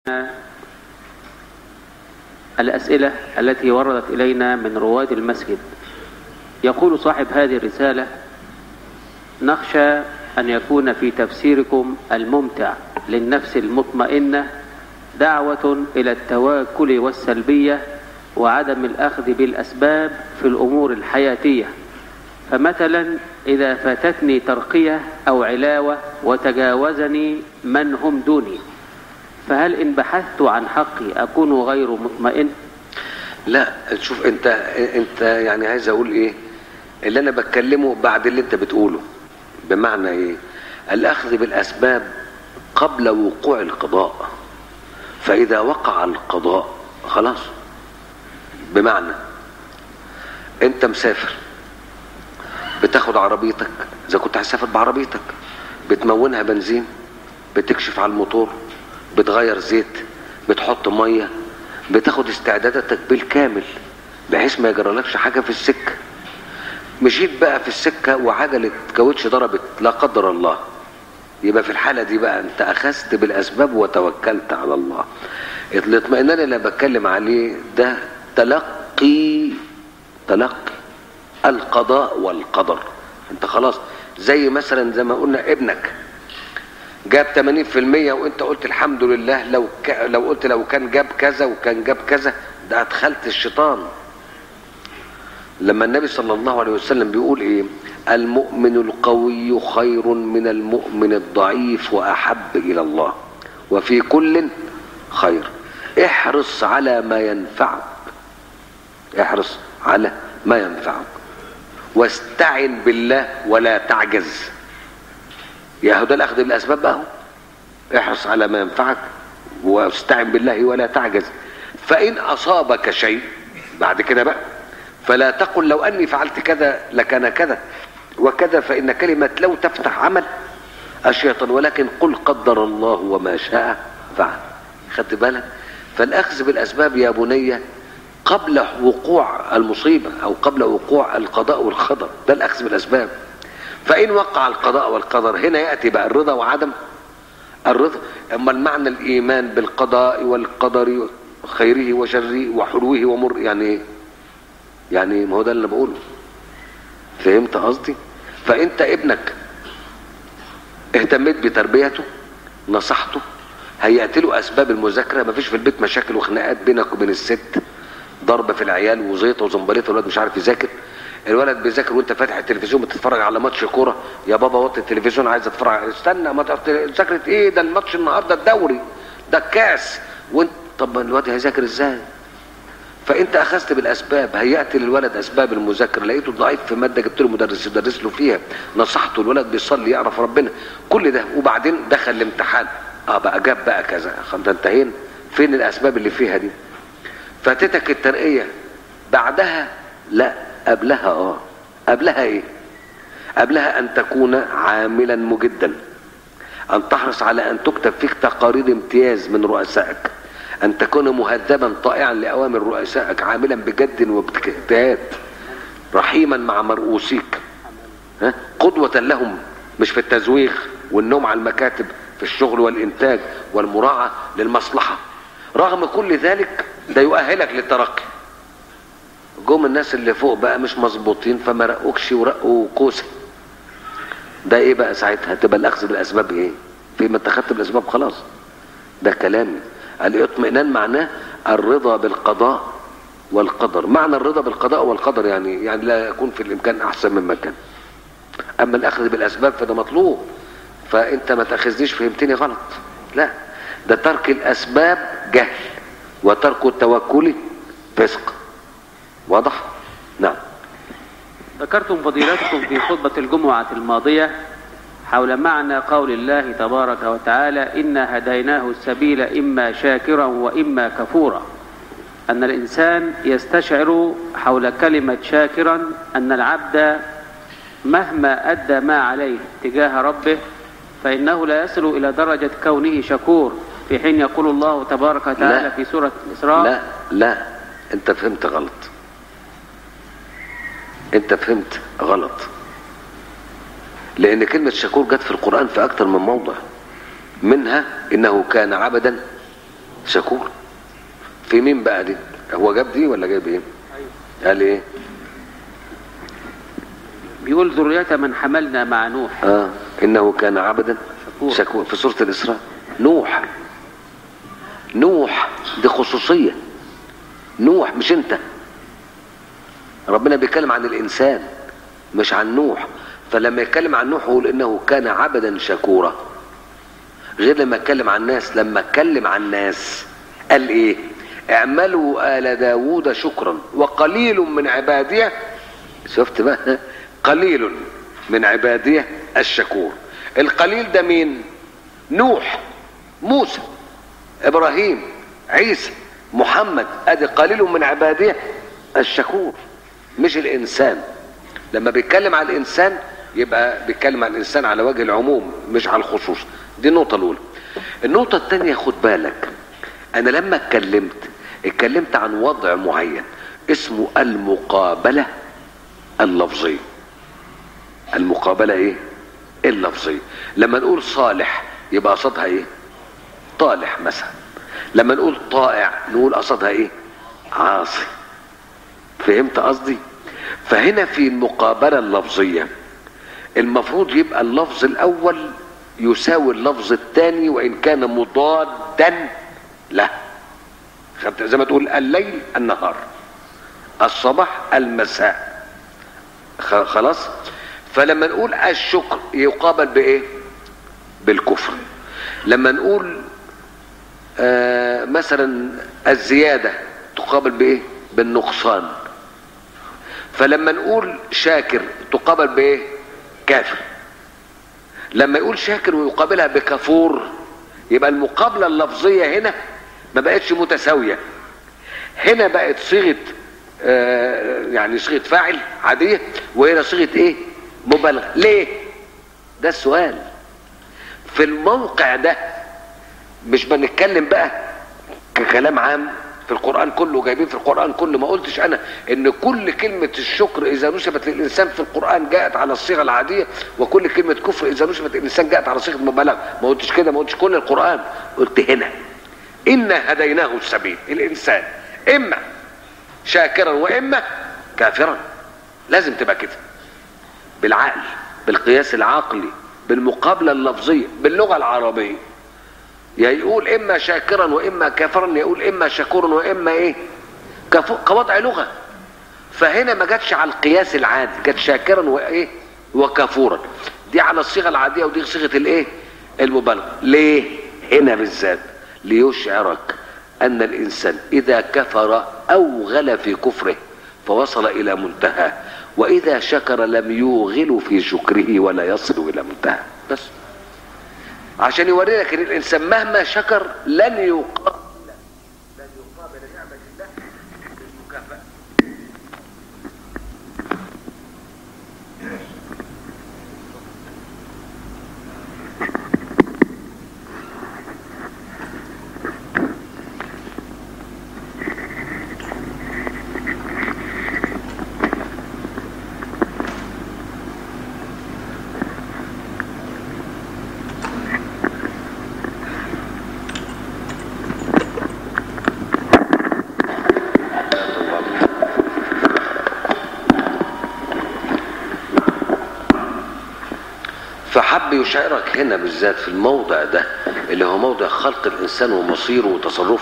الأسئلة التي وردت إلينا من رواد المسجد يقول صاحب هذه الرسالة نخشى أن يكون في تفسيركم الممتع للنفس المطمئنة دعوة إلى التواكل والسلبية وعدم الأخذ بالأسباب في الأمور الحياتية فمثلا إذا فاتتني ترقية أو علاوة وتجاوزني من هم دوني فهل إن بحثت عن حقي أكون غير مطمئن لا شوف انت انت يعني عايز اقول ايه اللي انا بتكلمه بعد اللي انت بتقوله بمعنى ايه الاخذ بالاسباب قبل وقوع القضاء فاذا وقع القضاء خلاص بمعنى انت مسافر بتاخد عربيتك اذا كنت هتسافر بعربيتك بتمونها بنزين بتكشف على الموتور بتغير زيت بتحط ميه بتاخد استعداداتك بالكامل بحيث ما يجرالكش حاجه في السكه مشيت بقى في السكه وعجله كاوتش ضربت لا قدر الله يبقى في الحاله دي بقى انت اخذت بالاسباب وتوكلت على الله الاطمئنان اللي أنا بتكلم عليه ده تلقي تلقي القضاء والقدر انت خلاص زي مثلا زي ما قلنا ابنك جاب 80% وانت قلت الحمد لله لو ك... لو قلت لو كان جاب كذا وكان جاب كذا ده ادخلت الشيطان لما النبي صلى الله عليه وسلم بيقول ايه المؤمن القوي خير من المؤمن الضعيف واحب الى الله وفي كل خير احرص على ما ينفعك احرص على ما ينفعك واستعن بالله ولا تعجز يا هو ده الاخذ بالاسباب بقى احرص على ما ينفعك واستعن بالله ولا تعجز فان اصابك شيء بعد كده بقى فلا تقل لو اني فعلت كذا لكان كذا وكذا فان كلمه لو تفتح عمل الشيطان ولكن قل قدر الله وما شاء فعل خدت بالك فالاخذ بالاسباب يا بني قبل وقوع المصيبه او قبل وقوع القضاء والقدر ده الاخذ بالاسباب فإن وقع القضاء والقدر هنا يأتي بقى الرضا وعدم الرضا أما المعنى الإيمان بالقضاء والقدر خيره وشره وحلوه ومر يعني ايه؟ يعني ما هو ده اللي أنا بقوله فهمت قصدي فأنت ابنك اهتميت بتربيته نصحته هيأت له أسباب المذاكرة مفيش في البيت مشاكل وخناقات بينك وبين الست ضرب في العيال وزيطه وزنبليطه الولاد مش عارف يذاكر الولد بيذاكر وانت فاتح التلفزيون بتتفرج على ماتش كوره يا بابا وطي التلفزيون عايز اتفرج استنى ما ذاكرت ايه ده الماتش النهارده الدوري ده الكاس وانت طب الواد هيذاكر ازاي فانت اخذت بالاسباب هيأت للولد اسباب المذاكره لقيته ضعيف في ماده جبت له مدرس يدرس له فيها نصحته الولد بيصلي يعرف ربنا كل ده وبعدين دخل الامتحان اه بقى جاب بقى كذا ده انتهينا فين الاسباب اللي فيها دي فاتتك الترقيه بعدها لا قبلها اه قبلها ايه قبلها ان تكون عاملا مجدا ان تحرص على ان تكتب فيك تقارير امتياز من رؤسائك ان تكون مهذبا طائعا لاوامر رؤسائك عاملا بجد وباجتهاد رحيما مع مرؤوسيك ها قدوة لهم مش في التزويغ والنوم على المكاتب في الشغل والانتاج والمراعاة للمصلحة رغم كل ذلك ده يؤهلك للترقي جم الناس اللي فوق بقى مش مظبوطين فما رقوكش ورقوا كوسه ده ايه بقى ساعتها تبقى الاخذ بالاسباب ايه فيما اتخذت بالاسباب خلاص ده كلامي الاطمئنان معناه الرضا بالقضاء والقدر معنى الرضا بالقضاء والقدر يعني يعني لا يكون في الامكان احسن مما كان اما الاخذ بالاسباب فده مطلوب فانت ما تاخذنيش فهمتني غلط لا ده ترك الاسباب جهل وترك التوكل فسق واضح نعم ذكرتم فضيلتكم في خطبة الجمعة الماضية حول معنى قول الله تبارك وتعالى إنا هديناه السبيل إما شاكرا وإما كفورا أن الإنسان يستشعر حول كلمة شاكرا أن العبد مهما أدى ما عليه تجاه ربه فإنه لا يصل إلى درجة كونه شكور في حين يقول الله تبارك وتعالى لا. في سورة الإسراء لا لا انت فهمت غلط انت فهمت غلط لان كلمة شكور جت في القرآن في اكتر من موضع منها انه كان عبدا شكور في مين بقى دي هو جاب دي ولا جايب ايه قال ايه بيقول ذرية من حملنا مع نوح اه انه كان عبدا شكور. شكور في سوره الاسراء نوح نوح دي خصوصيه نوح مش انت ربنا بيتكلم عن الانسان مش عن نوح فلما يتكلم عن نوح يقول انه كان عبدا شكورا غير لما يتكلم عن الناس لما اتكلم عن الناس قال ايه اعملوا آل داوود شكرا وقليل من عباديه شفت بقى قليل من عباديه الشكور القليل ده مين نوح موسى ابراهيم عيسى محمد ادي قليل من عباديه الشكور مش الانسان لما بيتكلم عن الانسان يبقى بيتكلم عن الانسان على وجه العموم مش على الخصوص دي النقطه الاولى النقطه الثانيه خد بالك انا لما اتكلمت اتكلمت عن وضع معين اسمه المقابله اللفظيه المقابله ايه اللفظيه لما نقول صالح يبقى قصدها ايه طالح مثلا لما نقول طائع نقول قصدها ايه عاصي فهمت قصدي فهنا في المقابله اللفظيه المفروض يبقى اللفظ الاول يساوي اللفظ الثاني وان كان مضادا له خدت زي ما تقول الليل النهار الصباح المساء خ- خلاص فلما نقول الشكر يقابل بايه بالكفر لما نقول آه مثلا الزياده تقابل بايه بالنقصان فلما نقول شاكر تقابل بايه كافر لما يقول شاكر ويقابلها بكفور يبقى المقابله اللفظيه هنا ما بقتش متساويه هنا بقت صيغه آه يعني صيغه فاعل عاديه وهنا صيغه ايه مبالغه ليه ده السؤال في الموقع ده مش بنتكلم بقى ككلام عام في القرآن كله جايبين في القرآن كله ما قلتش أنا إن كل كلمة الشكر إذا نسبت للإنسان في القرآن جاءت على الصيغة العادية وكل كلمة كفر إذا نسبت للإنسان جاءت على صيغة مبالغة ما قلتش كده ما قلتش كل القرآن قلت هنا إنا هديناه السبيل الإنسان إما شاكرا وإما كافرا لازم تبقى كده بالعقل بالقياس العقلي بالمقابلة اللفظية باللغة العربية يا يقول اما شاكرا واما كافرا يقول اما شكورا واما ايه كفو- كوضع لغه فهنا ما جاتش على القياس العادي جت شاكرا وايه وكفورا دي على الصيغه العاديه ودي صيغه الايه المبالغه ليه هنا بالذات ليشعرك ان الانسان اذا كفر او غلا في كفره فوصل الى منتهى واذا شكر لم يوغل في شكره ولا يصل الى منتهى بس عشان يوري لك ان الانسان مهما شكر لن يقابل لن يقابل نعمه الله بالمكافاه فحب يشعرك هنا بالذات في الموضع ده اللي هو موضع خلق الانسان ومصيره وتصرفه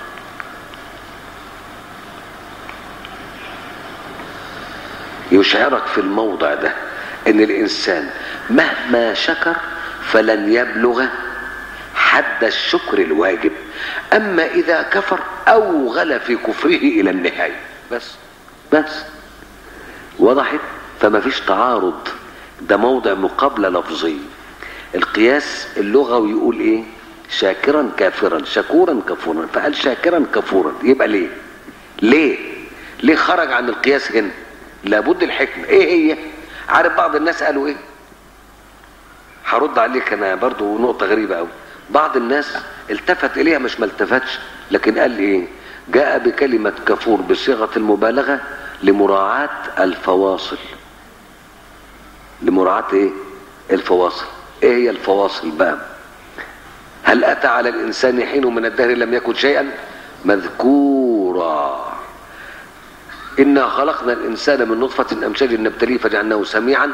يشعرك في الموضع ده ان الانسان مهما شكر فلن يبلغ حد الشكر الواجب اما اذا كفر او غلا في كفره الى النهايه بس بس وضحت فما فيش تعارض ده موضع مقابله لفظيه القياس اللغوي يقول ايه شاكرا كافرا شكورا كفورا فقال شاكرا كفورا يبقى ليه ليه ليه خرج عن القياس هنا لابد الحكمه ايه هي عارف بعض الناس قالوا ايه هرد عليك انا برضو نقطه غريبه قوي بعض الناس التفت اليها مش ما التفتش لكن قال ايه جاء بكلمه كفور بصيغه المبالغه لمراعاه الفواصل لمراعاه ايه الفواصل ايه هي الفواصل بقى هل أتى على الإنسان حين من الدهر لم يكن شيئا مذكورا إنا خلقنا الإنسان من نطفة أمشاج نبتليه فجعلناه سميعا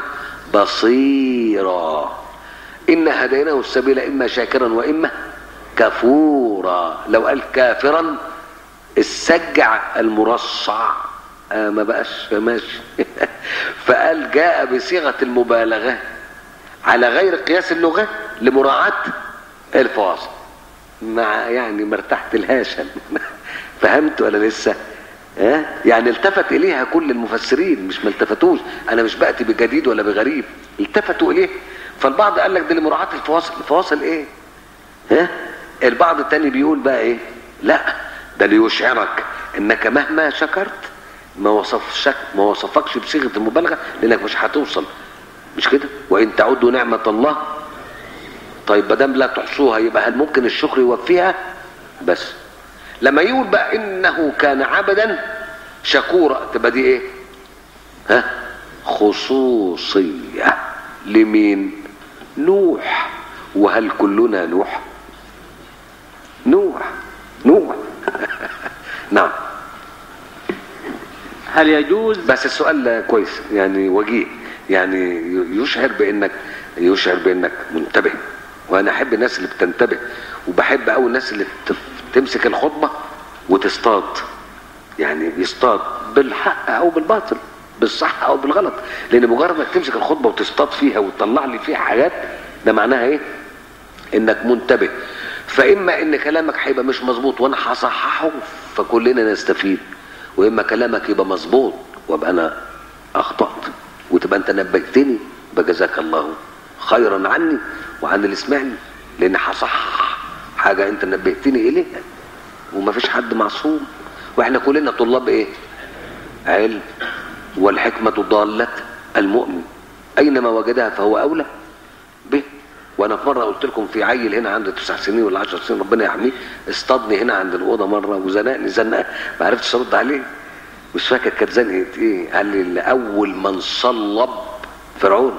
بصيرا إنا هديناه السبيل إما شاكرا وإما كفورا لو قال كافرا السجع المرصع آه ما بقاش ماشي فقال جاء بصيغة المبالغة على غير قياس اللغة لمراعاة الفواصل مع يعني ما ارتحت الهاشم فهمت ولا لسه ها يعني التفت اليها كل المفسرين مش ما التفتوش انا مش باتي بجديد ولا بغريب التفتوا اليه فالبعض قال لك ده لمراعاه الفواصل الفواصل ايه ها البعض التاني بيقول بقى ايه لا ده ليشعرك انك مهما شكرت ما وصفشك ما وصفكش بصيغه المبالغه لانك مش هتوصل مش كده وان تعدوا نعمه الله طيب ما دام لا تحصوها يبقى هل ممكن الشكر يوفيها بس لما يقول بقى انه كان عبدا شكورا تبقى دي ايه ها خصوصيه لمين نوح وهل كلنا نوح نوح نوح نعم هل يجوز بس السؤال كويس يعني وجيه يعني يشعر بانك يشعر بانك منتبه وانا احب الناس اللي بتنتبه وبحب قوي الناس اللي تمسك الخطبه وتصطاد يعني بيصطاد بالحق او بالباطل بالصح او بالغلط لان مجرد انك تمسك الخطبه وتصطاد فيها وتطلع لي فيها حاجات ده معناها ايه انك منتبه فاما ان كلامك هيبقى مش مظبوط وانا هصححه فكلنا نستفيد واما كلامك يبقى مظبوط وابقى انا اخطات وتبقى انت نبهتني بجزاك الله خيرا عني وعن اللي سمعني لان هصحح حاجه انت نبهتني اليها ومفيش حد معصوم واحنا كلنا طلاب ايه علم والحكمه ضاله المؤمن اينما وجدها فهو اولى به وانا في مره قلت لكم في عيل هنا عنده تسع سنين ولا 10 سنين ربنا يحميه اصطادني هنا عند الاوضه مره وزنقني زنقه ما عرفتش ارد عليه مش فاكر كانت زنقه ايه قال لي اول من صلب فرعون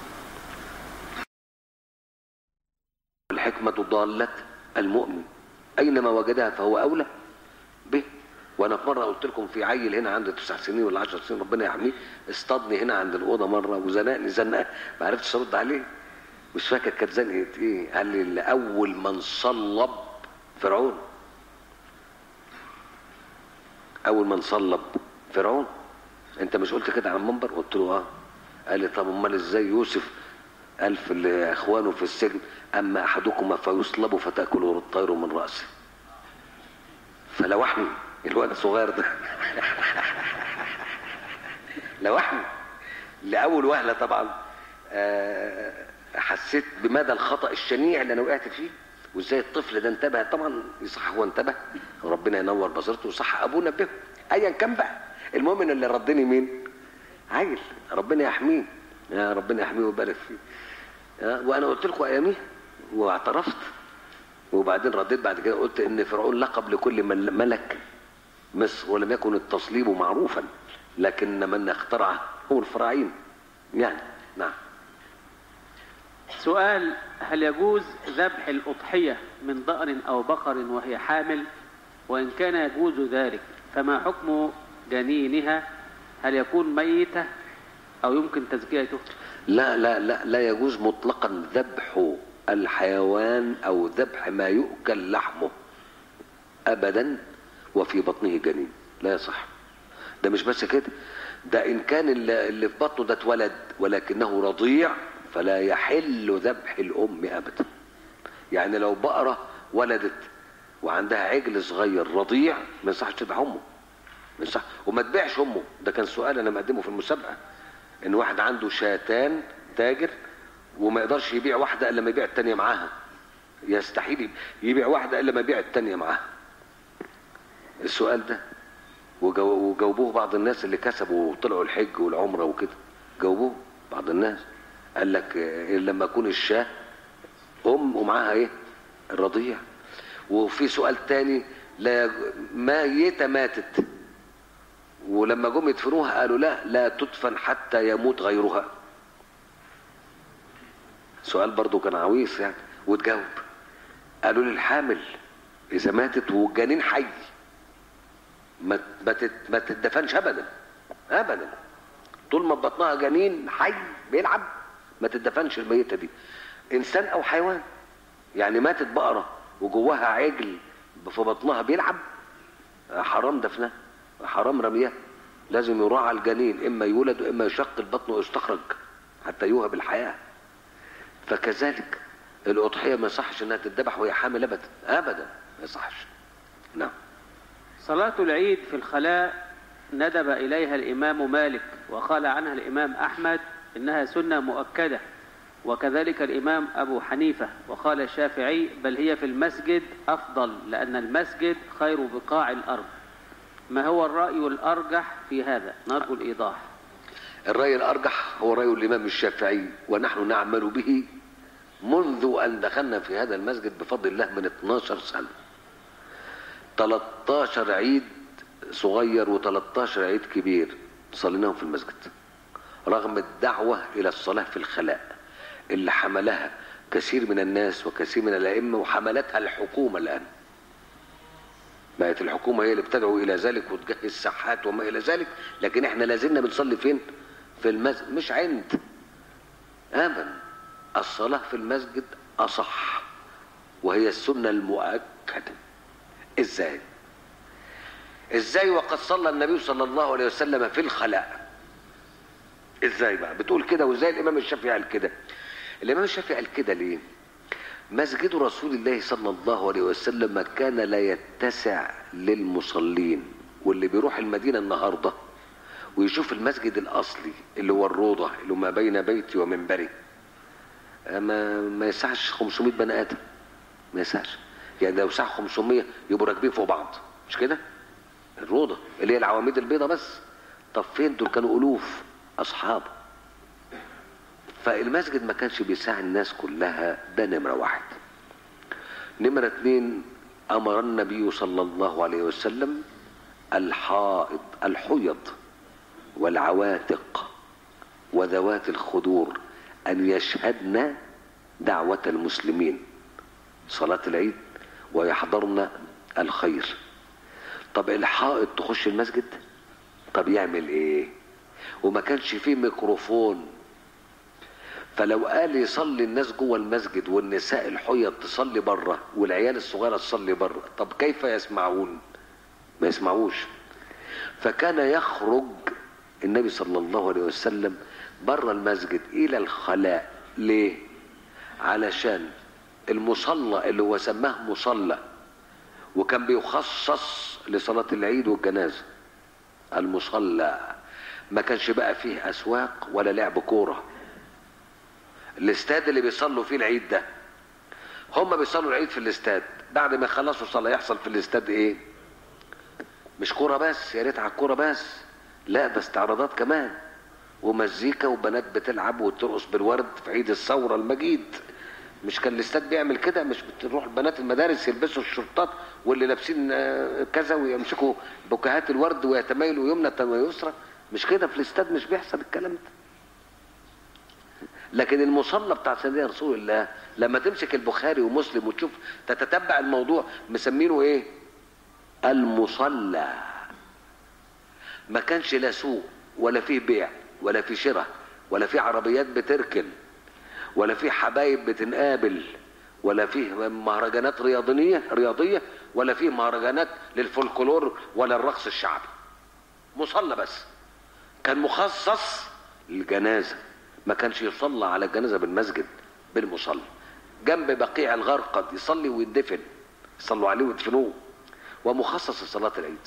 الحكمه ضاله المؤمن اينما وجدها فهو اولى به وانا في مره قلت لكم في عيل هنا عنده تسع سنين ولا 10 سنين ربنا يحميه اصطادني هنا عند الاوضه مره وزنقني زنقه ما عرفتش ارد عليه مش فاكر كانت زنقه ايه قال لي اول من صلب فرعون اول من صلب فرعون انت مش قلت كده على المنبر قلت له اه قال لي طب امال ازاي يوسف قال في اخوانه في السجن اما احدكما فيصلب فتاكله الطير من راسه فلوحني الولد الصغير ده لوحني لاول وهله طبعا آه حسيت بمدى الخطا الشنيع اللي انا وقعت فيه وازاي الطفل ده انتبه طبعا يصح هو انتبه وربنا ينور بصيرته وصح ابوه نبهه ايا كان بقى المهم ان اللي ردني مين عيل ربنا يحميه يا ربنا يحميه ويبارك فيه وانا قلت لكم اياميه واعترفت وبعدين رديت بعد كده قلت ان فرعون لقب لكل من ملك مصر ولم يكن التصليب معروفا لكن من اخترعه هو الفراعين يعني نعم سؤال هل يجوز ذبح الأضحية من ضأن أو بقر وهي حامل وإن كان يجوز ذلك فما حكم جنينها هل يكون ميتة أو يمكن تزكيته لا لا لا لا يجوز مطلقا ذبح الحيوان او ذبح ما يؤكل لحمه ابدا وفي بطنه جنين لا يصح ده مش بس كده ده ان كان اللي في بطنه ده اتولد ولكنه رضيع فلا يحل ذبح الام ابدا يعني لو بقره ولدت وعندها عجل صغير رضيع ما يصحش تذبح امه ما يصح وما تبيعش امه ده كان سؤال انا مقدمه في المسابقه ان واحد عنده شاتان تاجر وما يقدرش يبيع واحدة إلا ما يبيع التانية معاها يستحيل يبيع واحدة إلا ما يبيع التانية معاها السؤال ده وجاوبوه بعض الناس اللي كسبوا وطلعوا الحج والعمرة وكده جاوبوه بعض الناس قال لك لما يكون الشاه أم ومعاها إيه الرضيع وفي سؤال تاني لا ميتة ماتت ولما جم يدفنوها قالوا لا لا تدفن حتى يموت غيرها سؤال برضو كان عويص يعني وتجاوب قالوا للحامل اذا ماتت والجنين حي ما ما تت- ما تدفنش ابدا ابدا طول ما في بطنها جنين حي بيلعب ما تدفنش الميته دي انسان او حيوان يعني ماتت بقره وجواها عجل في بطنها بيلعب حرام دفنها حرام رميها لازم يراعى الجنين اما يولد واما يشق البطن ويستخرج حتى يوهب الحياه فكذلك الاضحيه ما يصحش انها تذبح وهي حامل ابدا ابدا ما يصحش نعم صلاة العيد في الخلاء ندب إليها الإمام مالك وقال عنها الإمام أحمد إنها سنة مؤكدة وكذلك الإمام أبو حنيفة وقال الشافعي بل هي في المسجد أفضل لأن المسجد خير بقاع الأرض ما هو الرأي الأرجح في هذا نرجو الإيضاح الرأي الأرجح هو رأي الإمام الشافعي ونحن نعمل به منذ أن دخلنا في هذا المسجد بفضل الله من 12 سنة 13 عيد صغير و13 عيد كبير صليناهم في المسجد رغم الدعوة إلى الصلاة في الخلاء اللي حملها كثير من الناس وكثير من الأئمة وحملتها الحكومة الآن بقت الحكومة هي اللي بتدعو إلى ذلك وتجهز ساحات وما إلى ذلك لكن إحنا لازلنا بنصلي فين؟ في المسجد مش عند أبدا الصلاة في المسجد أصح وهي السنة المؤكدة إزاي؟ إزاي وقد صلى النبي صلى الله عليه وسلم في الخلاء إزاي بقى؟ بتقول كده وإزاي الإمام الشافعي قال كده؟ الإمام الشافعي قال كده ليه؟ مسجد رسول الله صلى الله عليه وسلم كان لا يتسع للمصلين واللي بيروح المدينة النهاردة ويشوف المسجد الأصلي اللي هو الروضة اللي ما بين بيتي ومنبري ما ما يسعش 500 بني آدم ما يسعش يعني لو ساع 500 يبقوا راكبين فوق بعض مش كده؟ الروضة اللي هي العواميد البيضة بس طب فين دول كانوا ألوف أصحاب فالمسجد ما كانش بيساع الناس كلها ده نمرة واحد نمرة اتنين أمر النبي صلى الله عليه وسلم الحائض الحيض والعواتق وذوات الخدور أن يشهدن دعوة المسلمين صلاة العيد ويحضرن الخير طب الحائط تخش المسجد طب يعمل ايه وما كانش فيه ميكروفون فلو قال يصلي الناس جوه المسجد والنساء الحيض تصلي بره والعيال الصغيره تصلي بره طب كيف يسمعون ما يسمعوش فكان يخرج النبي صلى الله عليه وسلم بره المسجد الى الخلاء ليه علشان المصلى اللي هو سماه مصلى وكان بيخصص لصلاة العيد والجنازة المصلى ما كانش بقى فيه أسواق ولا لعب كورة الاستاد اللي بيصلوا فيه العيد ده هم بيصلوا العيد في الاستاد بعد ما يخلصوا صلاة يحصل في الاستاد ايه مش كورة بس يا ريت على الكورة بس لا ده استعراضات كمان ومزيكا وبنات بتلعب وترقص بالورد في عيد الثورة المجيد مش كان الاستاد بيعمل كده مش بتروح البنات المدارس يلبسوا الشرطات واللي لابسين آه، كذا ويمسكوا بكهات الورد ويتمايلوا يمنى ويسرى مش كده في الاستاد مش بيحصل الكلام ده لكن المصلى بتاع سيدنا رسول الله لما تمسك البخاري ومسلم وتشوف تتتبع الموضوع مسمينه ايه المصلى ما كانش لا سوق ولا فيه بيع ولا فيه شراء ولا فيه عربيات بتركن ولا فيه حبايب بتنقابل ولا فيه مهرجانات رياضية رياضية ولا فيه مهرجانات للفولكلور ولا الرقص الشعبي مصلى بس كان مخصص للجنازة ما كانش يصلى على الجنازة بالمسجد بالمصلى جنب بقيع الغرقد يصلي ويدفن يصلوا عليه ويدفنوه ومخصص لصلاة العيد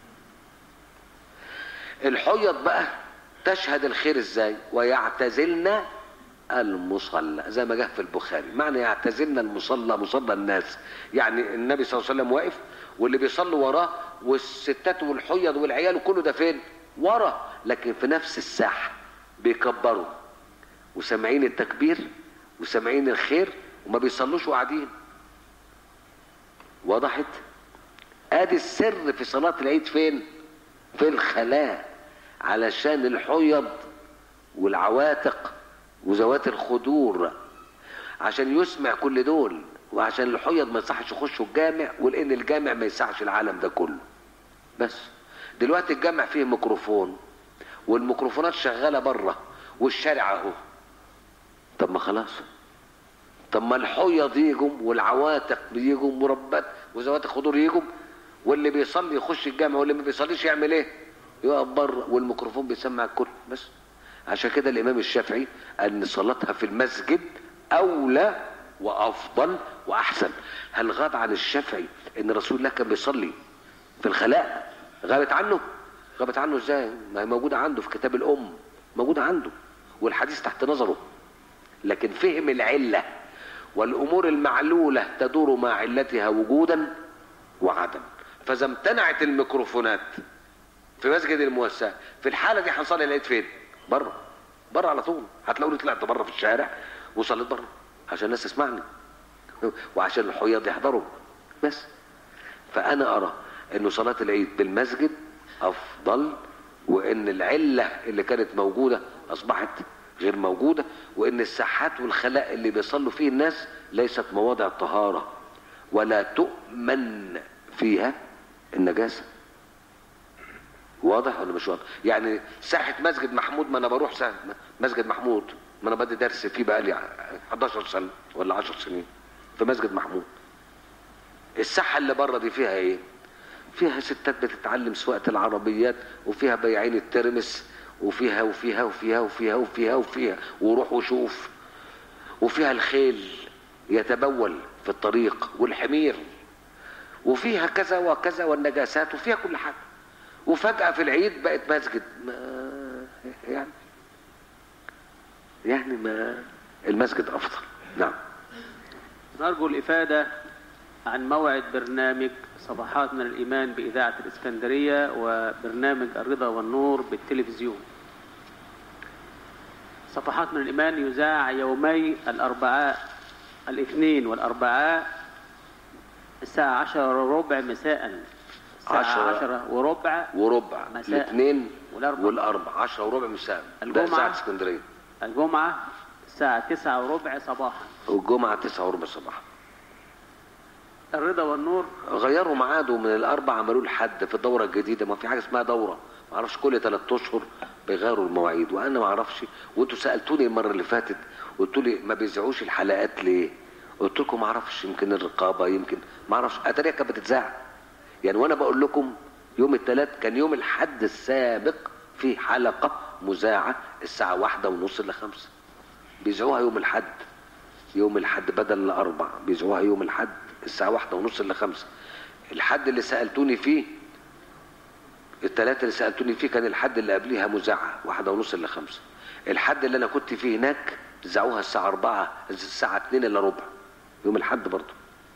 الحيض بقى تشهد الخير ازاي ويعتزلن المصلى زي ما جه في البخاري معنى يعتزلن المصلى مصلى الناس يعني النبي صلى الله عليه وسلم واقف واللي بيصلوا وراه والستات والحيض والعيال وكله ده فين ورا لكن في نفس الساحه بيكبروا وسامعين التكبير وسامعين الخير وما بيصلوش وقاعدين وضحت ادي السر في صلاة العيد فين في الخلاء علشان الحيض والعواتق وذوات الخدور عشان يسمع كل دول وعشان الحيض ما يصحش يخشوا الجامع ولان الجامع ما يسعش العالم ده كله بس دلوقتي الجامع فيه ميكروفون والميكروفونات شغاله بره والشارع اهو طب ما خلاص طب ما الحيض يجوا والعواتق يجوا مربات وزوات الخضور يجوا واللي بيصلي يخش الجامع واللي ما بيصليش يعمل ايه يقف بره والميكروفون بيسمع الكل بس عشان كده الامام الشافعي قال ان صلاتها في المسجد اولى وافضل واحسن هل غاب عن الشافعي ان رسول الله كان بيصلي في الخلاء غابت عنه غابت عنه ازاي ما هي موجوده عنده في كتاب الام موجوده عنده والحديث تحت نظره لكن فهم العله والامور المعلوله تدور مع علتها وجودا وعدم فاذا امتنعت الميكروفونات في مسجد الموسع في الحاله دي هنصلي العيد فين بره بره على طول هتلاقوني طلعت بره في الشارع وصليت بره عشان الناس تسمعني وعشان الحياض يحضروا بس فانا ارى انه صلاه العيد بالمسجد افضل وان العله اللي كانت موجوده اصبحت غير موجوده وان الساحات والخلاء اللي بيصلوا فيه الناس ليست مواضع طهاره ولا تؤمن فيها النجاسه واضح ولا مش واضح يعني ساحه مسجد محمود ما انا بروح ساحه مسجد محمود ما انا بدي درس فيه بقى لي 11 سنه ولا 10 سنين في مسجد محمود الساحه اللي بره دي فيها ايه فيها ستات بتتعلم سواقه العربيات وفيها بياعين الترمس وفيها وفيها وفيها وفيها وفيها وفيها وروح وشوف وفيها الخيل يتبول في الطريق والحمير وفيها كذا وكذا والنجاسات وفيها كل حاجه وفجأة في العيد بقت مسجد ما يعني يعني ما المسجد أفضل نعم نرجو الإفادة عن موعد برنامج صفحات من الإيمان بإذاعة الإسكندرية وبرنامج الرضا والنور بالتلفزيون صفحات من الإيمان يذاع يومي الأربعاء الاثنين والأربعاء الساعة عشرة وربع مساء الساعة عشرة. عشرة وربع وربع مساء. الاثنين والأربع. والأربع عشرة وربع مساء ده الجمعة. ساعة اسكندرية الجمعة الساعة تسعة وربع صباحا والجمعة تسعة وربع صباحا الرضا والنور غيروا ميعاده من الأربع عملوه لحد في الدورة الجديدة ما في حاجة اسمها دورة ما اعرفش كل ثلاث اشهر بيغيروا المواعيد وانا ما اعرفش وانتوا سالتوني المره اللي فاتت قلتوا لي ما بيذيعوش الحلقات ليه قلت لكم ما اعرفش يمكن الرقابه يمكن ما اعرفش اتاريها كانت بتتذاع يعني وانا بقول لكم يوم الثلاث كان يوم الحد السابق في حلقه مذاعه الساعه واحدة ونص لخمسة بيذيعوها يوم الحد يوم الحد بدل الاربع بيذيعوها يوم الحد الساعه واحدة ونص لخمسة الحد اللي سالتوني فيه الثلاثة اللي سألتوني فيه كان الحد اللي قبليها مذاعة واحدة ونص إلا خمسة الحد اللي أنا كنت فيه هناك ذاعوها الساعة أربعة الساعة اتنين إلا ربع يوم الحد برضه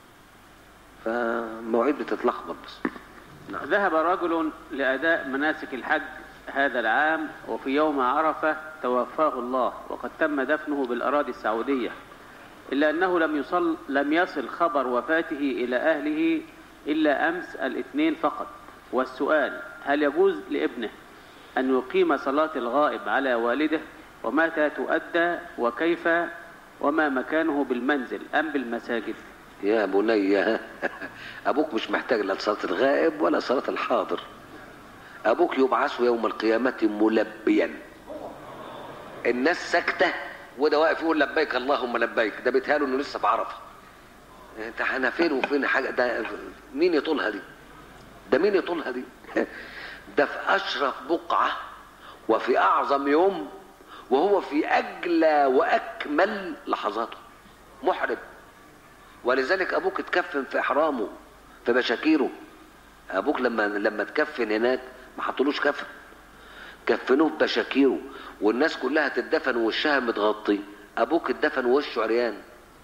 فمواعيد بتتلخبط بس نعم. ذهب رجل لأداء مناسك الحج هذا العام وفي يوم عرفة توفاه الله وقد تم دفنه بالأراضي السعودية إلا أنه لم يصل لم يصل خبر وفاته إلى أهله إلا أمس الاثنين فقط والسؤال هل يجوز لابنه أن يقيم صلاة الغائب على والده ومتى تؤدى وكيف وما مكانه بالمنزل أم بالمساجد يا بني أبوك مش محتاج لا صلاة الغائب ولا صلاة الحاضر أبوك يبعث يوم القيامة ملبيا الناس ساكتة وده واقف يقول لبيك اللهم لبيك ده بيتهيأله انه لسه في عرفه انت انا فين وفين حاجه ده مين يطولها دي ده مين يطولها دي ده في اشرف بقعه وفي اعظم يوم وهو في اجلى واكمل لحظاته محرم ولذلك ابوك اتكفن في احرامه في بشاكيره ابوك لما لما اتكفن هناك ما حطولوش كفن كفنوه بشاكيره والناس كلها تدفن ووشها متغطي ابوك اتدفن ووشه عريان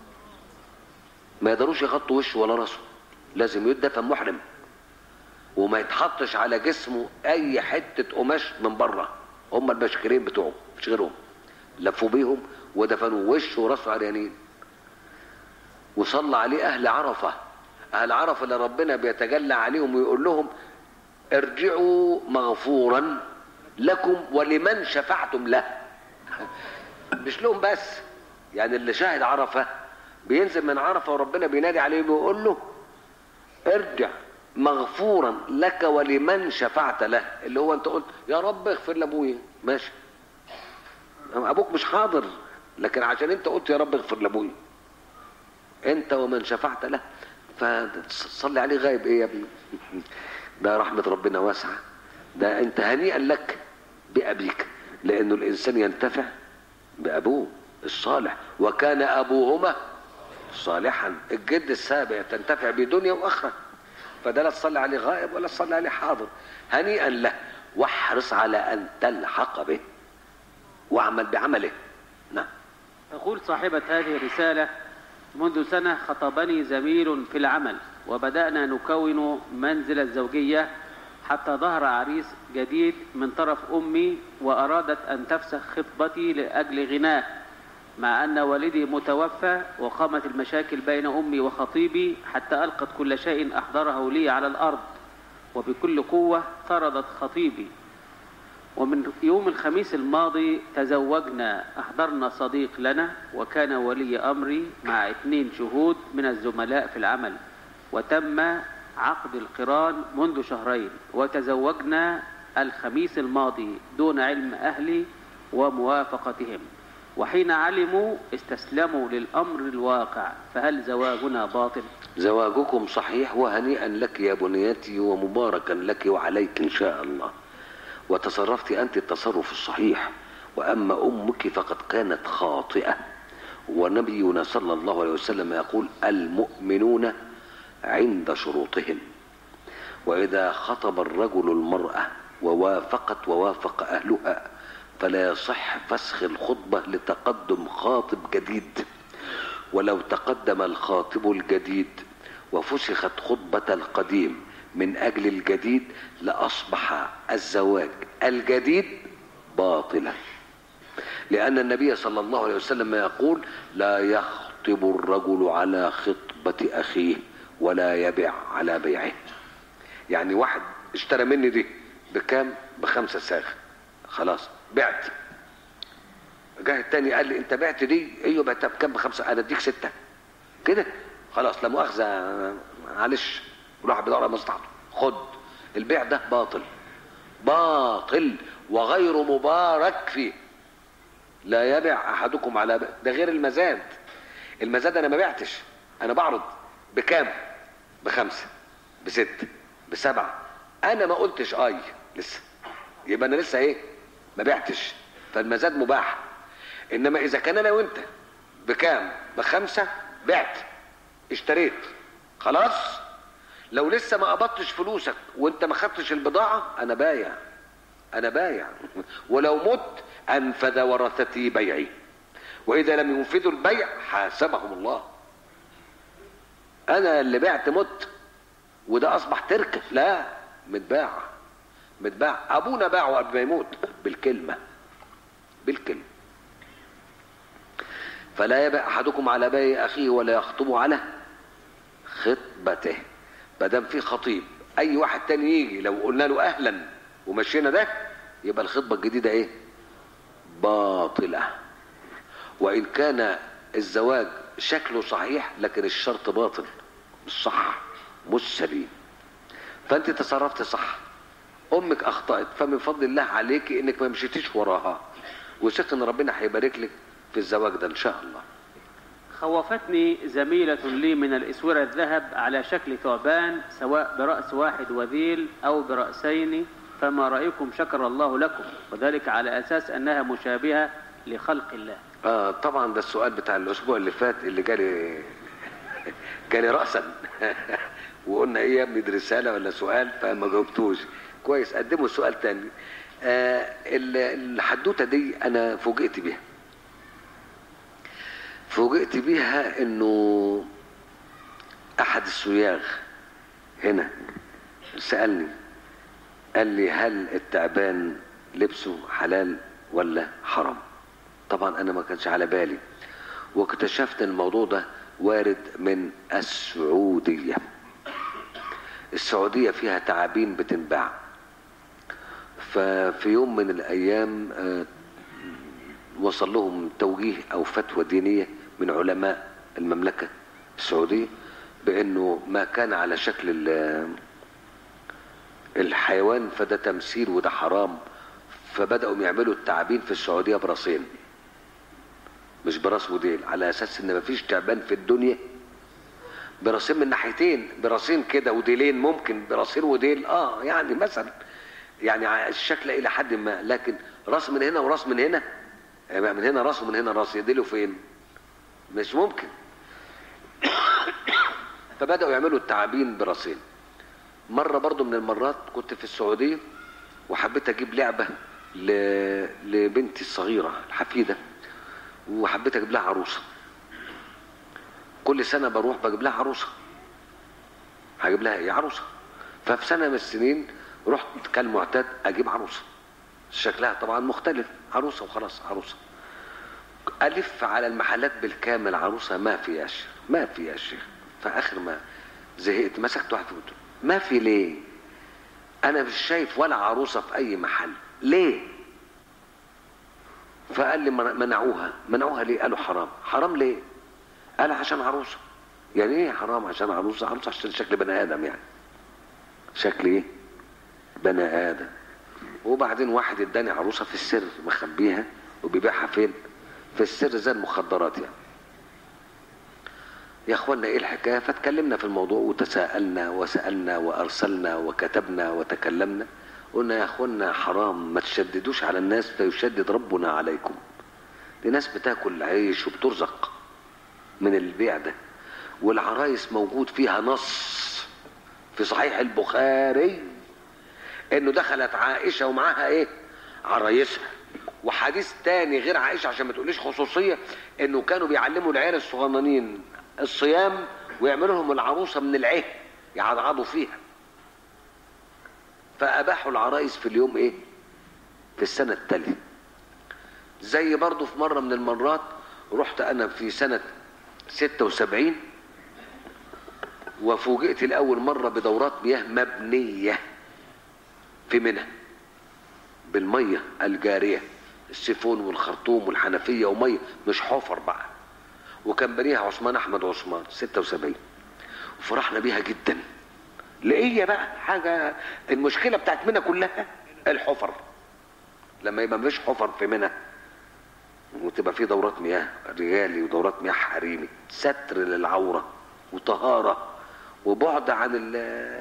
ما يقدروش يغطوا وشه ولا راسه لازم يدفن محرم وما يتحطش على جسمه اي حته قماش من بره هم البشكرين بتوعه مش غيرهم لفوا بيهم ودفنوا وشه وراسه عريانين وصلى عليه اهل عرفه اهل عرفه اللي ربنا بيتجلى عليهم ويقول لهم ارجعوا مغفورا لكم ولمن شفعتم له مش لهم بس يعني اللي شاهد عرفه بينزل من عرفه وربنا بينادي عليه ويقول له ارجع مغفورا لك ولمن شفعت له اللي هو انت قلت يا رب اغفر لابويا ماشي ابوك مش حاضر لكن عشان انت قلت يا رب اغفر لابويا انت ومن شفعت له فصلي عليه غايب ايه يا ابني ده رحمة ربنا واسعة ده انت هنيئا لك بأبيك لأنه الإنسان ينتفع بأبوه الصالح وكان أبوهما صالحا الجد السابع تنتفع بدنيا وأخرى فده لا تصلي عليه غائب ولا تصلي عليه حاضر هنيئا له واحرص على أن تلحق به واعمل بعمله نعم تقول صاحبة هذه الرسالة منذ سنة خطبني زميل في العمل وبدأنا نكون منزل الزوجية حتى ظهر عريس جديد من طرف أمي وأرادت أن تفسخ خطبتي لأجل غناه مع أن والدي متوفى وقامت المشاكل بين أمي وخطيبي حتى ألقت كل شيء أحضره لي على الأرض وبكل قوة طردت خطيبي ومن يوم الخميس الماضي تزوجنا أحضرنا صديق لنا وكان ولي أمري مع اثنين شهود من الزملاء في العمل وتم عقد القران منذ شهرين وتزوجنا الخميس الماضي دون علم أهلي وموافقتهم وحين علموا استسلموا للأمر الواقع فهل زواجنا باطل زواجكم صحيح وهنيئا لك يا بنيتي ومباركا لك وعليك إن شاء الله وتصرفت أنت التصرف الصحيح وأما أمك فقد كانت خاطئة ونبينا صلى الله عليه وسلم يقول المؤمنون عند شروطهم وإذا خطب الرجل المرأة ووافقت ووافق أهلها فلا يصح فسخ الخطبة لتقدم خاطب جديد ولو تقدم الخاطب الجديد وفسخت خطبة القديم من أجل الجديد لأصبح الزواج الجديد باطلا لأن النبي صلى الله عليه وسلم يقول لا يخطب الرجل على خطبة أخيه ولا يبيع على بيعه يعني واحد اشترى مني دي بكام بخمسة ساغ خلاص بعت جه التاني قال لي انت بعت دي ايوه بعتها بكام بخمسة انا اديك ستة كده خلاص لا مؤاخذة معلش الواحد بيدور على مصلحته خد البيع ده باطل باطل وغير مبارك فيه لا يبع احدكم على بيع. ده غير المزاد المزاد انا ما بعتش انا بعرض بكام بخمسة بستة بسبعة انا ما قلتش اي لسه يبقى انا لسه ايه ما بعتش فالمزاد مباح انما اذا كان انا وانت بكام بخمسة بعت اشتريت خلاص لو لسه ما قبضتش فلوسك وانت ما خدتش البضاعة انا بايع انا بايع ولو مت انفذ ورثتي بيعي واذا لم ينفذوا البيع حاسبهم الله انا اللي بعت مت وده اصبح تركه لا متباع متباع ابونا باعه قبل ما يموت بالكلمه بالكلمه فلا يبع احدكم على بيع اخيه ولا يخطب على خطبته ما دام في خطيب اي واحد تاني يجي لو قلنا له اهلا ومشينا ده يبقى الخطبه الجديده ايه باطله وان كان الزواج شكله صحيح لكن الشرط باطل مش صح مش سليم فانت تصرفت صح امك اخطأت فمن فضل الله عليك انك ما مشيتيش وراها وثق ان ربنا هيبارك لك في الزواج ده ان شاء الله خوفتني زميلة لي من الإسورة الذهب على شكل ثعبان سواء برأس واحد وذيل أو برأسين فما رأيكم شكر الله لكم وذلك على أساس أنها مشابهة لخلق الله آه طبعا ده السؤال بتاع الاسبوع اللي فات اللي جالي جالي راسا وقلنا ايه يا ابني دي رساله ولا سؤال فما جاوبتوش كويس قدموا السؤال تاني آه ال- الحدوته دي انا فوجئت بيها فوجئت بيها انه احد السياغ هنا سالني قال لي هل التعبان لبسه حلال ولا حرام طبعا انا ما كانش على بالي واكتشفت ان الموضوع ده وارد من السعودية السعودية فيها تعابين بتنباع ففي يوم من الايام آه، وصل لهم توجيه او فتوى دينية من علماء المملكة السعودية بانه ما كان على شكل ال- الحيوان فده تمثيل وده حرام فبدأوا يعملوا التعابين في السعودية براسين مش براس وديل على اساس ان مفيش تعبان في الدنيا براسين من ناحيتين براسين كده وديلين ممكن براسين وديل اه يعني مثلا يعني ع- الشكل الى حد ما لكن راس من هنا وراس من هنا يبقى من هنا راس ومن هنا راس يديله فين مش ممكن فبدأوا يعملوا التعابين براسين مرة برضو من المرات كنت في السعودية وحبيت اجيب لعبة ل... لبنتي الصغيرة الحفيدة وحبيت اجيب لها عروسة كل سنة بروح بجيب لها عروسة هجيب لها ايه عروسة ففي سنة من السنين رحت كالمعتاد اجيب عروسة شكلها طبعا مختلف عروسة وخلاص عروسة الف على المحلات بالكامل عروسة ما في يا شيخ ما في يا شيخ فاخر ما زهقت مسكت واحد قلت له ما في ليه انا مش شايف ولا عروسة في اي محل ليه فقال لي من- منعوها منعوها ليه قالوا حرام حرام ليه قال عشان عروسة يعني ايه حرام عشان عروسة عروسة عشان شكل بني ادم يعني شكل ايه بني ادم وبعدين واحد اداني عروسة في السر مخبيها وبيبيعها فين في السر زي المخدرات يعني يا اخوانا ايه الحكايه فاتكلمنا في الموضوع وتساءلنا وسالنا وارسلنا وكتبنا وتكلمنا قلنا يا اخوانا حرام ما تشددوش على الناس فيشدد ربنا عليكم دي ناس بتاكل عيش وبترزق من البيع ده والعرايس موجود فيها نص في صحيح البخاري انه دخلت عائشه ومعاها ايه عرايسها وحديث تاني غير عائشه عشان ما تقوليش خصوصيه انه كانوا بيعلموا العيال الصغننين الصيام ويعملوا لهم العروسه من العه يعضعضوا فيها فاباحوا العرايس في اليوم ايه في السنه التاليه زي برضو في مره من المرات رحت انا في سنه 76 وفوجئت لاول مره بدورات مياه مبنيه في منى بالميه الجاريه السيفون والخرطوم والحنفيه وميه مش حفر بقى وكان بنيها عثمان احمد عثمان 76 وفرحنا بيها جدا لقيه بقى حاجه المشكله بتاعت منى كلها الحفر لما يبقى مفيش حفر في منى وتبقى في دورات مياه رجالي ودورات مياه حريمي ستر للعوره وطهاره وبعد عن ال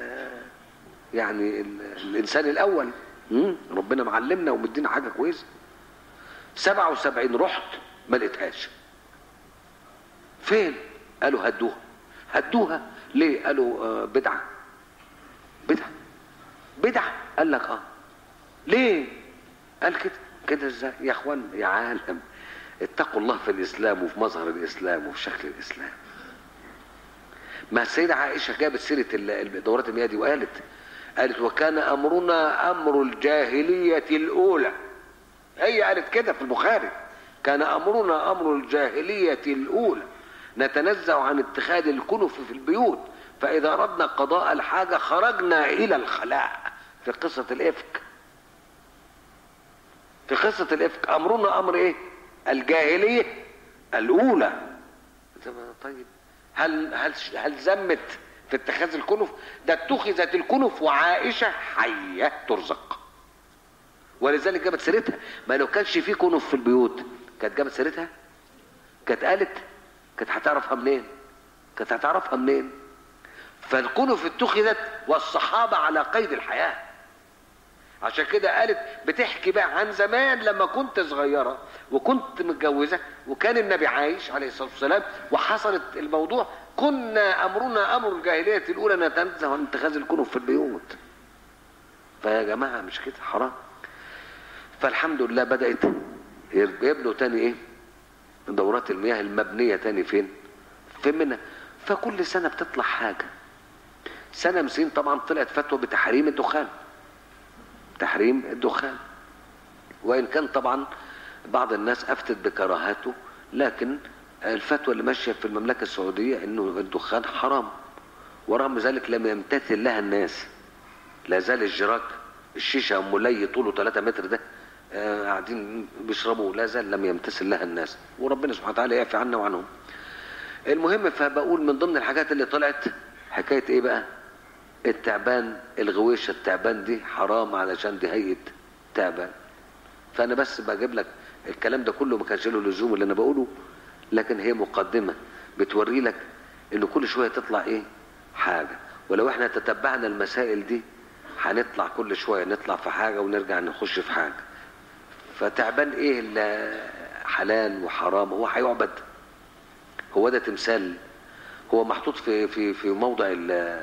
يعني ال الانسان الاول مم. ربنا معلمنا ومدينا حاجه كويسه 77 رحت ما لقيتهاش فين قالوا هدوها هدوها ليه قالوا آه بدعه بدعه بدعه قال لك اه ليه قال كده كده ازاي يا اخوان يا عالم اتقوا الله في الاسلام وفي مظهر الاسلام وفي شكل الاسلام ما السيدة عائشة جابت سيرة ال- دورات المياه دي وقالت قالت وكان أمرنا أمر الجاهلية الأولى هي قالت كده في البخاري كان أمرنا أمر الجاهلية الأولى نتنزع عن اتخاذ الكنف في البيوت فإذا أردنا قضاء الحاجة خرجنا إلى الخلاء في قصة الإفك في قصة الإفك أمرنا أمر إيه الجاهلية الأولى طيب هل هل هل ذمت في اتخاذ الكنف ده اتخذت الكنف وعائشه حيه ترزق ولذلك جابت سيرتها ما لو كانش في كنف في البيوت كانت جابت سيرتها كانت قالت كانت هتعرفها منين كانت هتعرفها منين فالكنف اتخذت والصحابه على قيد الحياه عشان كده قالت بتحكي بقى عن زمان لما كنت صغيره وكنت متجوزه وكان النبي عايش عليه الصلاه والسلام وحصلت الموضوع كنا امرنا امر الجاهليه الاولى نتنزه عن اتخاذ الكنف في البيوت فيا جماعه مش كده حرام فالحمد لله بدات يبنوا تاني ايه دورات المياه المبنيه تاني فين في منى فكل سنه بتطلع حاجه سنه مسين طبعا طلعت فتوى بتحريم الدخان تحريم الدخان وان كان طبعا بعض الناس افتت بكراهته لكن الفتوى اللي ماشيه في المملكه السعوديه انه الدخان حرام ورغم ذلك لم يمتثل لها الناس لا زال الجراك الشيشه ام لي طوله 3 متر ده آه قاعدين بيشربوا لا زال لم يمتثل لها الناس وربنا سبحانه وتعالى يعفي عنا وعنهم المهم فبقول من ضمن الحاجات اللي طلعت حكايه ايه بقى التعبان الغويشه التعبان دي حرام علشان دي هيئه تعبان فانا بس بجيب لك الكلام ده كله ما كانش له لزوم اللي انا بقوله لكن هي مقدمه بتوري لك ان كل شويه تطلع ايه حاجه ولو احنا تتبعنا المسائل دي هنطلع كل شويه نطلع في حاجه ونرجع نخش في حاجه فتعبان ايه اللي حلال وحرام هو هيعبد هو ده تمثال هو محطوط في في في موضع ال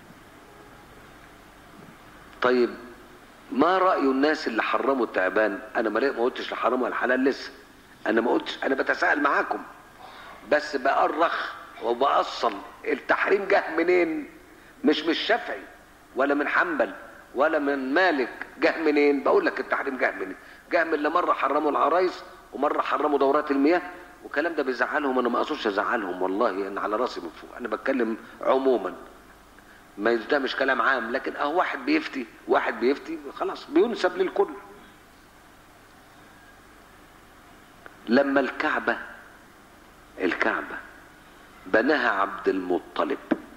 طيب ما رأي الناس اللي حرموا التعبان انا ما ما قلتش لا حرام ولا حلال لسه انا ما قلتش انا بتساءل معاكم بس بأرخ وبأصل التحريم جه منين مش من الشافعي ولا من حنبل ولا من مالك جه منين بقول لك التحريم جه منين جه من اللي مره حرموا العرايس ومره حرموا دورات المياه والكلام ده بيزعلهم انا ما اقصدش ازعلهم والله انا على راسي من فوق انا بتكلم عموما ما ده مش كلام عام لكن اهو واحد بيفتي واحد بيفتي خلاص بينسب للكل لما الكعبة الكعبة بناها عبد المطلب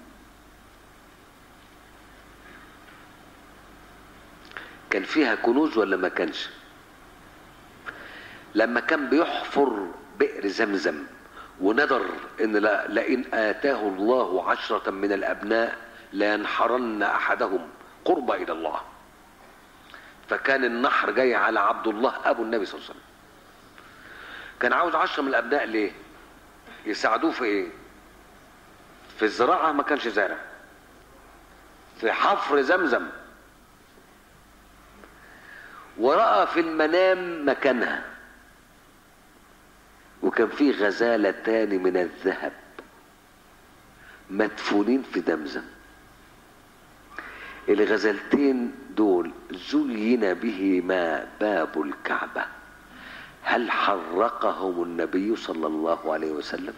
كان فيها كنوز ولا ما كانش لما كان بيحفر بئر زمزم وندر ان لا لئن اتاه الله عشرة من الابناء لينحرن احدهم قرب الى الله فكان النحر جاي على عبد الله ابو النبي صلى الله عليه وسلم كان عاوز عشرة من الابناء ليه يساعدوه في ايه في الزراعة ما كانش زارع في حفر زمزم ورأى في المنام مكانها وكان في غزالتان من الذهب مدفونين في زمزم الغزلتين دول زين بهما باب الكعبة هل حرقهم النبي صلى الله عليه وسلم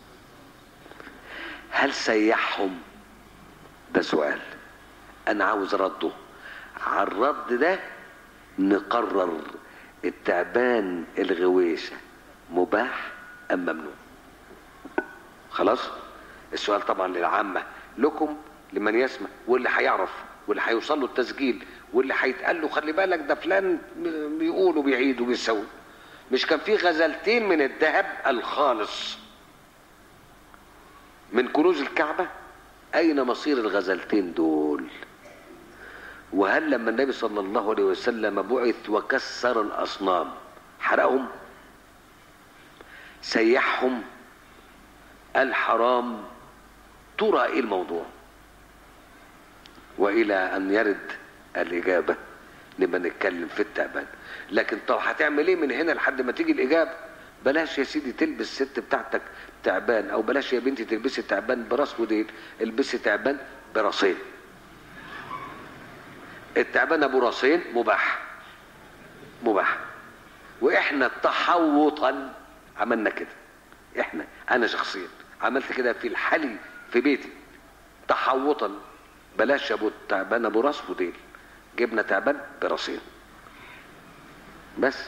هل سيحهم ده سؤال انا عاوز رده على الرد ده نقرر التعبان الغويشة مباح ام ممنوع خلاص السؤال طبعا للعامة لكم لمن يسمع واللي هيعرف واللي هيوصل له التسجيل واللي هيتقال له خلي بالك ده فلان بيقول وبيعيد وبيسوي مش كان في غزلتين من الذهب الخالص من كنوز الكعبة أين مصير الغزلتين دول وهل لما النبي صلى الله عليه وسلم بعث وكسر الأصنام حرقهم سيحهم الحرام ترى ايه الموضوع والى ان يرد الاجابه نبقى نتكلم في التعبان لكن طب هتعمل ايه من هنا لحد ما تيجي الاجابه بلاش يا سيدي تلبس ست بتاعتك تعبان او بلاش يا بنتي تلبسي تعبان براس وديل البسي تعبان براسين التعبان ابو راسين مباح مباح واحنا تحوطا عملنا كده احنا انا شخصيا عملت كده في الحلي في بيتي تحوطا بلاش ابو تعبان ابو راس وديل جبنا تعبان براسين بس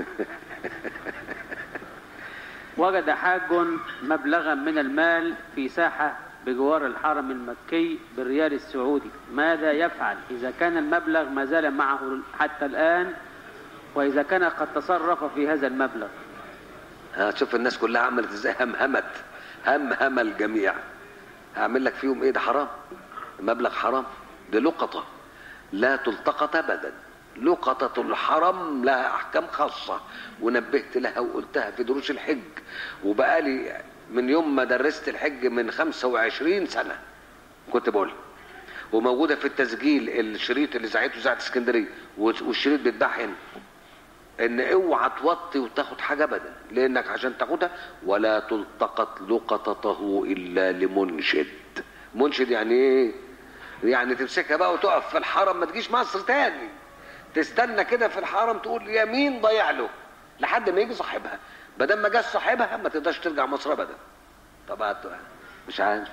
وجد حاج مبلغا من المال في ساحة بجوار الحرم المكي بالريال السعودي ماذا يفعل إذا كان المبلغ ما زال معه حتى الآن وإذا كان قد تصرف في هذا المبلغ هتشوف الناس كلها عملت ازاي همهمت همهم الجميع هعمل لك فيهم ايه ده حرام مبلغ حرام دي لقطة لا تلتقط ابدا لقطة الحرم لها احكام خاصة ونبهت لها وقلتها في دروس الحج وبقالي من يوم ما درست الحج من 25 سنة كنت بقولها وموجودة في التسجيل الشريط اللي زعيته زعت اسكندرية والشريط بيتباع هنا ان اوعى توطي وتاخد حاجة ابدا لانك عشان تاخدها ولا تلتقط لقطته الا لمنشد منشد يعني ايه يعني تمسكها بقى وتقف في الحرم ما تجيش مصر تاني تستنى كده في الحرم تقول يمين ضيع له لحد ما يجي صاحبها بدل ما جاش صاحبها ما تقدرش ترجع مصر ابدا طبعا مش عارف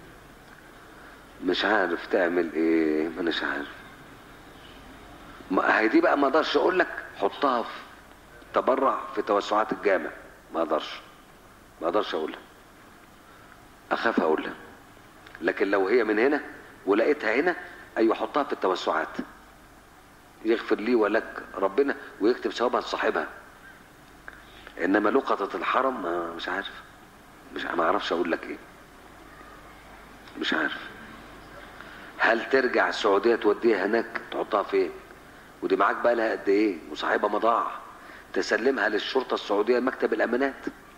مش عارف تعمل ايه ما اناش عارف ما هي دي بقى ما اقدرش اقول لك حطها في تبرع في توسعات الجامع ما اقدرش ما اقدرش اقولها اخاف اقولها لكن لو هي من هنا ولقيتها هنا ايوه حطها في التوسعات يغفر لي ولك ربنا ويكتب ثوابها لصاحبها انما لقطة الحرم ما مش عارف مش ما اعرفش اقول لك ايه مش عارف هل ترجع السعودية توديها هناك تحطها فين ودي معاك بقى لها قد ايه وصاحبها مضاع تسلمها للشرطة السعودية مكتب الامانات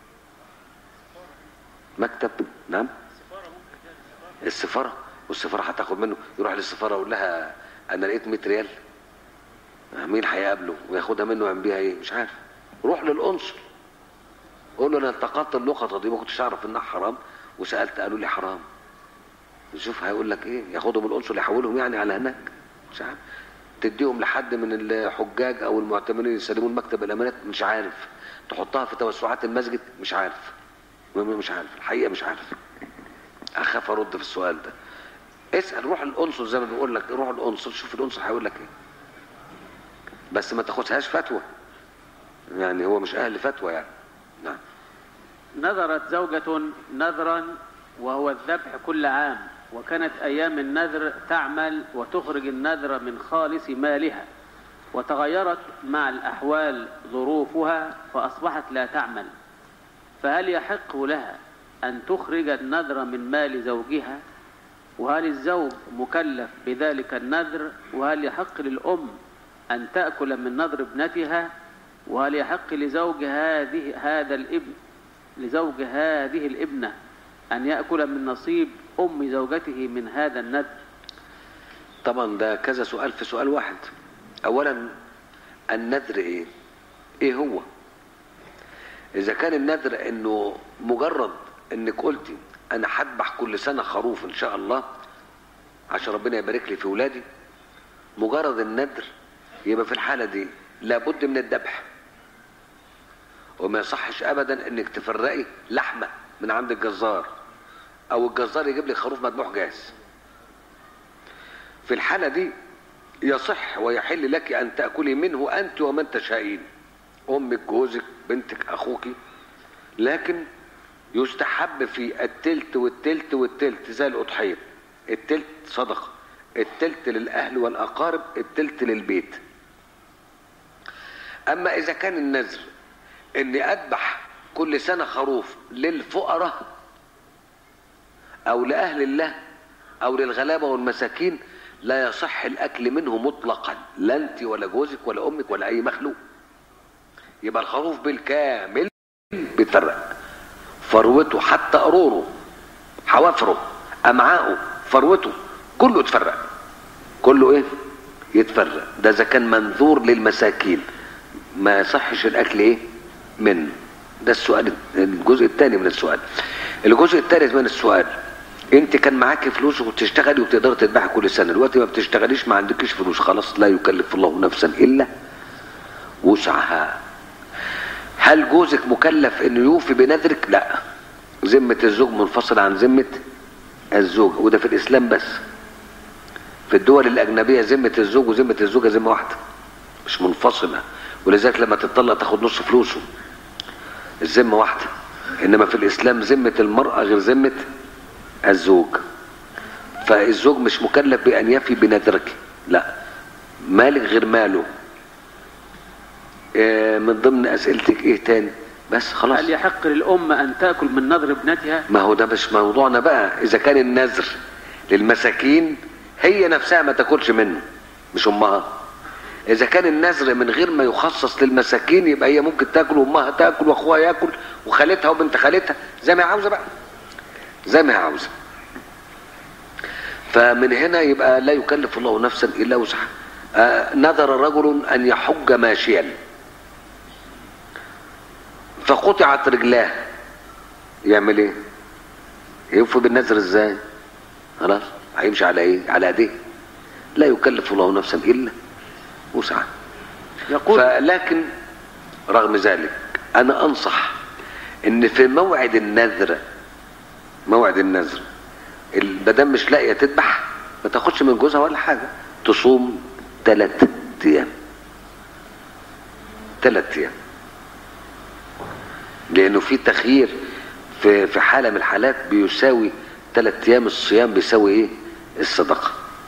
مكتب نعم السفارة والسفارة هتاخد منه يروح للسفارة يقول لها انا لقيت 100 ريال مين هيقابله وياخدها منه ويعمل بيها ايه مش عارف روح للقنصل قول له انا التقطت اللقطه دي ما كنتش اعرف انها حرام وسالت قالوا لي حرام شوف هيقول لك ايه ياخدهم القنصل يحولهم يعني على هناك مش عارف تديهم لحد من الحجاج او المعتمرين يسلمون مكتب الامانات مش عارف تحطها في توسعات المسجد مش عارف مش عارف الحقيقه مش عارف اخاف ارد في السؤال ده اسال روح القنصل زي ما بيقول لك روح القنصل شوف القنصل هيقول لك ايه بس ما تاخدهاش فتوى يعني هو مش اهل فتوى يعني نعم نذرت زوجة نذرا وهو الذبح كل عام وكانت أيام النذر تعمل وتخرج النذر من خالص مالها وتغيرت مع الأحوال ظروفها فأصبحت لا تعمل فهل يحق لها أن تخرج النذر من مال زوجها وهل الزوج مكلف بذلك النذر وهل يحق للأم أن تأكل من نذر ابنتها وهل يحق لزوج هذه هذا الابن لزوج هذه الابنة أن يأكل من نصيب أم زوجته من هذا النذر طبعا ده كذا سؤال في سؤال واحد أولا النذر إيه إيه هو إذا كان النذر إنه مجرد إنك قلتي أنا هذبح كل سنة خروف إن شاء الله عشان ربنا يبارك لي في ولادي مجرد النذر يبقى في الحالة دي لابد من الذبح وما يصحش ابدا انك تفرقي لحمه من عند الجزار او الجزار يجيب لك خروف مذبوح جاهز في الحاله دي يصح ويحل لك ان تاكلي منه انت ومن تشائين امك جوزك بنتك اخوك لكن يستحب في التلت والتلت والتلت زي الاضحيه التلت صدقه التلت للاهل والاقارب التلت للبيت اما اذا كان النذر اني اذبح كل سنة خروف للفقراء او لاهل الله او للغلابة والمساكين لا يصح الاكل منه مطلقا لا انت ولا جوزك ولا امك ولا اي مخلوق يبقى الخروف بالكامل بيتفرق فروته حتى قروره حوافره امعاءه فروته كله يتفرق كله ايه يتفرق ده اذا كان منذور للمساكين ما يصحش الاكل ايه منه ده السؤال الجزء الثاني من السؤال الجزء الثالث من السؤال انت كان معاكي فلوس وبتشتغلي وبتقدري تذبحي كل سنه دلوقتي ما بتشتغليش ما عندكيش فلوس خلاص لا يكلف الله نفسا الا وسعها هل جوزك مكلف انه يوفي بنذرك لا ذمه الزوج منفصله عن ذمه الزوج وده في الاسلام بس في الدول الاجنبيه ذمه الزوج وذمه الزوجه ذمه واحده مش منفصله ولذلك لما تطلق تاخد نص فلوسه الذمه واحده انما في الاسلام ذمه المراه غير ذمه الزوج فالزوج مش مكلف بان يفي بنذرك لا مالك غير ماله إيه من ضمن اسئلتك ايه تاني بس خلاص هل يحق للأم أن تأكل من نذر ابنتها ما هو ده مش موضوعنا بقى اذا كان النذر للمساكين هي نفسها ما تاكلش منه مش امها اذا كان النذر من غير ما يخصص للمساكين يبقى هي ممكن تاكل وامها تاكل واخوها ياكل وخالتها وبنت خالتها زي ما هي عاوزه بقى زي ما هي عاوزه فمن هنا يبقى لا يكلف الله نفسا الا وسعها آه نذر رجل ان يحج ماشيا فقطعت رجلاه يعمل ايه يوفي بالنذر ازاي خلاص هيمشي على ايه على ايديه لا يكلف الله نفسا الا وسعها يقول فلكن رغم ذلك انا انصح ان في موعد النذر موعد النذر المدام مش لاقيه تذبح ما تاخدش من جوزها ولا حاجه تصوم ثلاث ايام ثلاث ايام لانه في تخيير في في حاله من الحالات بيساوي ثلاث ايام الصيام بيساوي ايه الصدقه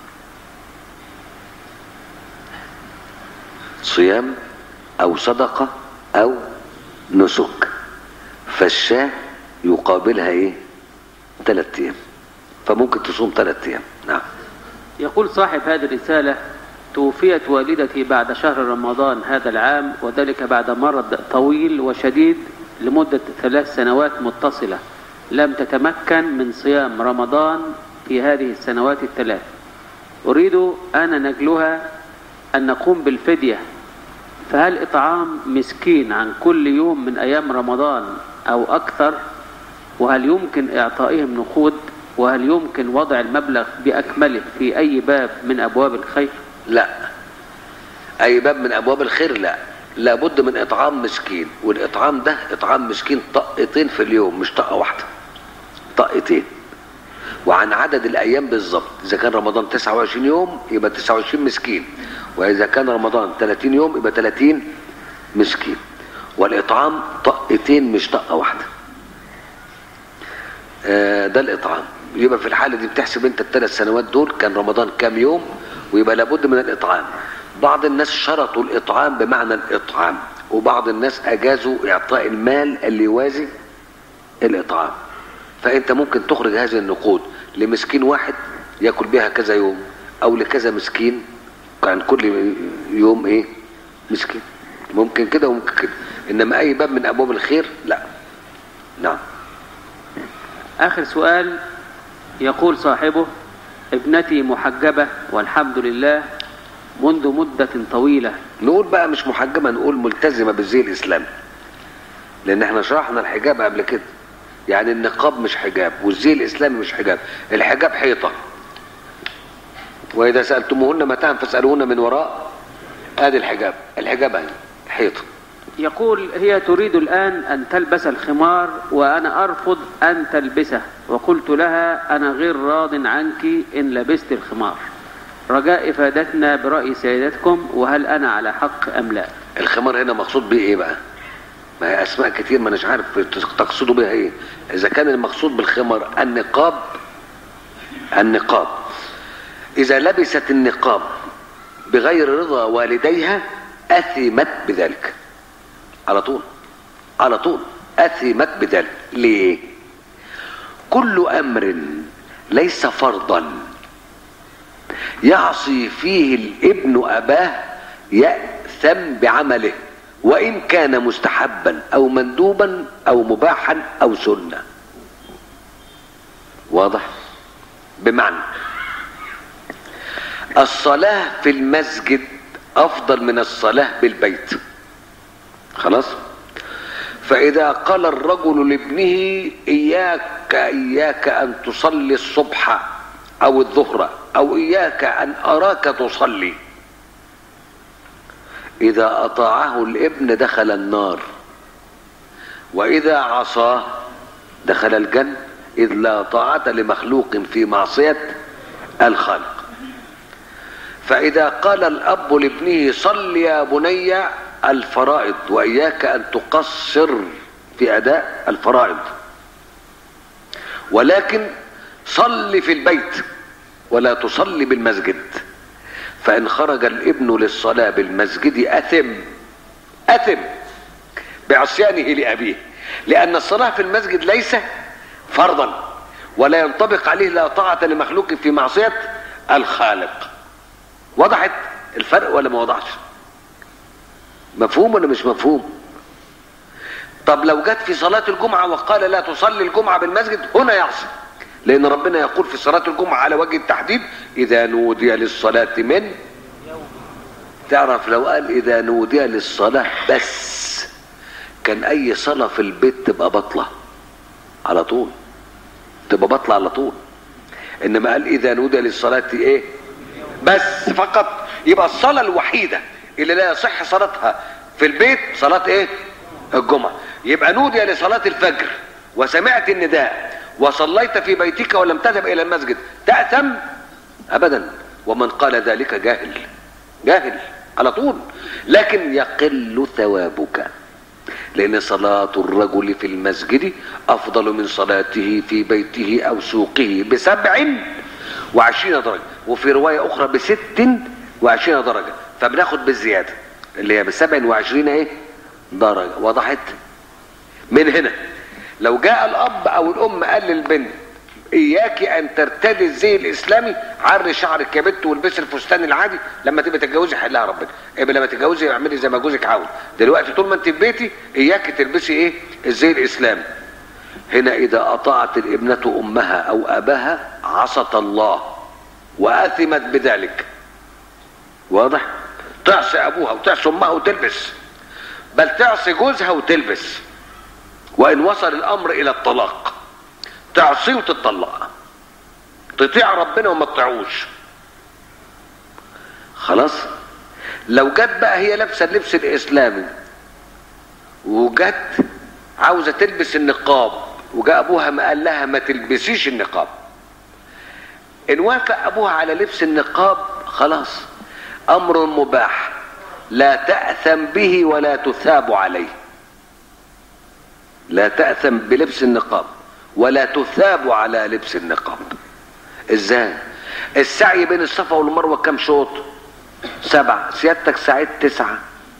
صيام او صدقه او نسك فالشاه يقابلها ايه ثلاث ايام فممكن تصوم ثلاث ايام نعم يقول صاحب هذه الرسالة توفيت والدتي بعد شهر رمضان هذا العام وذلك بعد مرض طويل وشديد لمدة ثلاث سنوات متصلة لم تتمكن من صيام رمضان في هذه السنوات الثلاث أريد أنا نجلها أن نقوم بالفدية فهل إطعام مسكين عن كل يوم من أيام رمضان أو أكثر وهل يمكن إعطائهم نقود وهل يمكن وضع المبلغ بأكمله في أي باب من أبواب الخير لا اي باب من ابواب الخير لا لابد من اطعام مسكين والاطعام ده اطعام مسكين طقتين في اليوم مش طقه واحده طقتين وعن عدد الايام بالظبط اذا كان رمضان 29 يوم يبقى 29 مسكين واذا كان رمضان 30 يوم يبقى 30 مسكين والاطعام طقتين مش طقه واحده آه، ده الاطعام يبقى في الحاله دي بتحسب انت الثلاث سنوات دول كان رمضان كام يوم ويبقى لابد من الاطعام بعض الناس شرطوا الاطعام بمعنى الاطعام وبعض الناس اجازوا اعطاء المال اللي يوازي الاطعام فانت ممكن تخرج هذه النقود لمسكين واحد ياكل بها كذا يوم او لكذا مسكين عن كل يوم ايه مسكين ممكن كده وممكن كده انما اي باب من ابواب الخير لا نعم آخر سؤال يقول صاحبه ابنتي محجبة والحمد لله منذ مدة طويلة نقول بقى مش محجبه نقول ملتزمه بالزي الاسلامي لان احنا شرحنا الحجاب قبل كده يعني النقاب مش حجاب والزي الاسلامي مش حجاب الحجاب حيطه واذا سالتموهن متاعا فاسالوهن من وراء ادي الحجاب الحجاب اهي حيطه يقول هي تريد الآن أن تلبس الخمار وأنا أرفض أن تلبسه وقلت لها أنا غير راض عنك إن لبست الخمار رجاء إفادتنا برأي سيدتكم وهل أنا على حق أم لا الخمار هنا مقصود بيه ايه بقى ما هي اسماء كتير ما اناش عارف تقصدوا بيها ايه اذا كان المقصود بالخمار النقاب النقاب اذا لبست النقاب بغير رضا والديها اثمت بذلك على طول على طول اثمت بذلك ليه كل امر ليس فرضا يعصي فيه الابن اباه ياثم بعمله وان كان مستحبا او مندوبا او مباحا او سنه واضح بمعنى الصلاه في المسجد افضل من الصلاه بالبيت خلاص فاذا قال الرجل لابنه اياك اياك ان تصلي الصبح او الظهر او اياك ان اراك تصلي اذا اطاعه الابن دخل النار واذا عصاه دخل الجنه اذ لا طاعه لمخلوق في معصيه الخالق فاذا قال الاب لابنه صل يا بني الفرائض واياك ان تقصر في اداء الفرائض ولكن صل في البيت ولا تصلي بالمسجد فان خرج الابن للصلاه بالمسجد اثم اثم بعصيانه لابيه لان الصلاه في المسجد ليس فرضا ولا ينطبق عليه لا طاعه لمخلوق في معصيه الخالق وضحت الفرق ولا ما وضحش مفهوم ولا مش مفهوم طب لو جت في صلاة الجمعة وقال لا تصلي الجمعة بالمسجد هنا يعصي لأن ربنا يقول في صلاة الجمعة على وجه التحديد إذا نودي للصلاة من تعرف لو قال إذا نودي للصلاة بس كان أي صلاة في البيت تبقى بطلة على طول تبقى بطلة على طول إنما قال إذا نودي للصلاة إيه بس فقط يبقى الصلاة الوحيدة اللي لا يصح صلاتها في البيت صلاة ايه الجمعة يبقى نودي لصلاة الفجر وسمعت النداء وصليت في بيتك ولم تذهب الى المسجد تأثم ابدا ومن قال ذلك جاهل جاهل على طول لكن يقل ثوابك لأن صلاة الرجل في المسجد أفضل من صلاته في بيته أو سوقه بسبع وعشرين درجة وفي رواية أخرى بست وعشرين درجة فبناخد بالزيادة اللي هي بسبع وعشرين إيه درجة وضحت من هنا لو جاء الأب أو الأم قال للبنت إياك أن ترتدي الزي الإسلامي عري شعرك يا بنت والبسي الفستان العادي لما تبقى تتجوزي حلها ربنا يبقى لما تتجوزي اعملي زي ما جوزك عاوز دلوقتي طول ما انت في بيتي إياك تلبسي إيه الزي الإسلامي هنا إذا أطاعت الابنة أمها أو أباها عصت الله وآثمت بذلك واضح تعصي أبوها وتعصي أمها وتلبس بل تعصي جوزها وتلبس وإن وصل الأمر إلى الطلاق تعصيه وتطلق تطيع ربنا وما تطيعوش خلاص لو جت بقى هي لابسه اللبس الاسلامي وجت عاوزه تلبس النقاب وجاء ابوها ما قال لها ما تلبسيش النقاب ان وافق ابوها على لبس النقاب خلاص امر مباح لا تاثم به ولا تثاب عليه لا تاثم بلبس النقاب ولا تثاب على لبس النقاب ازاي السعي بين الصفا والمروه كم شوط سبعة سيادتك سعيت تسعة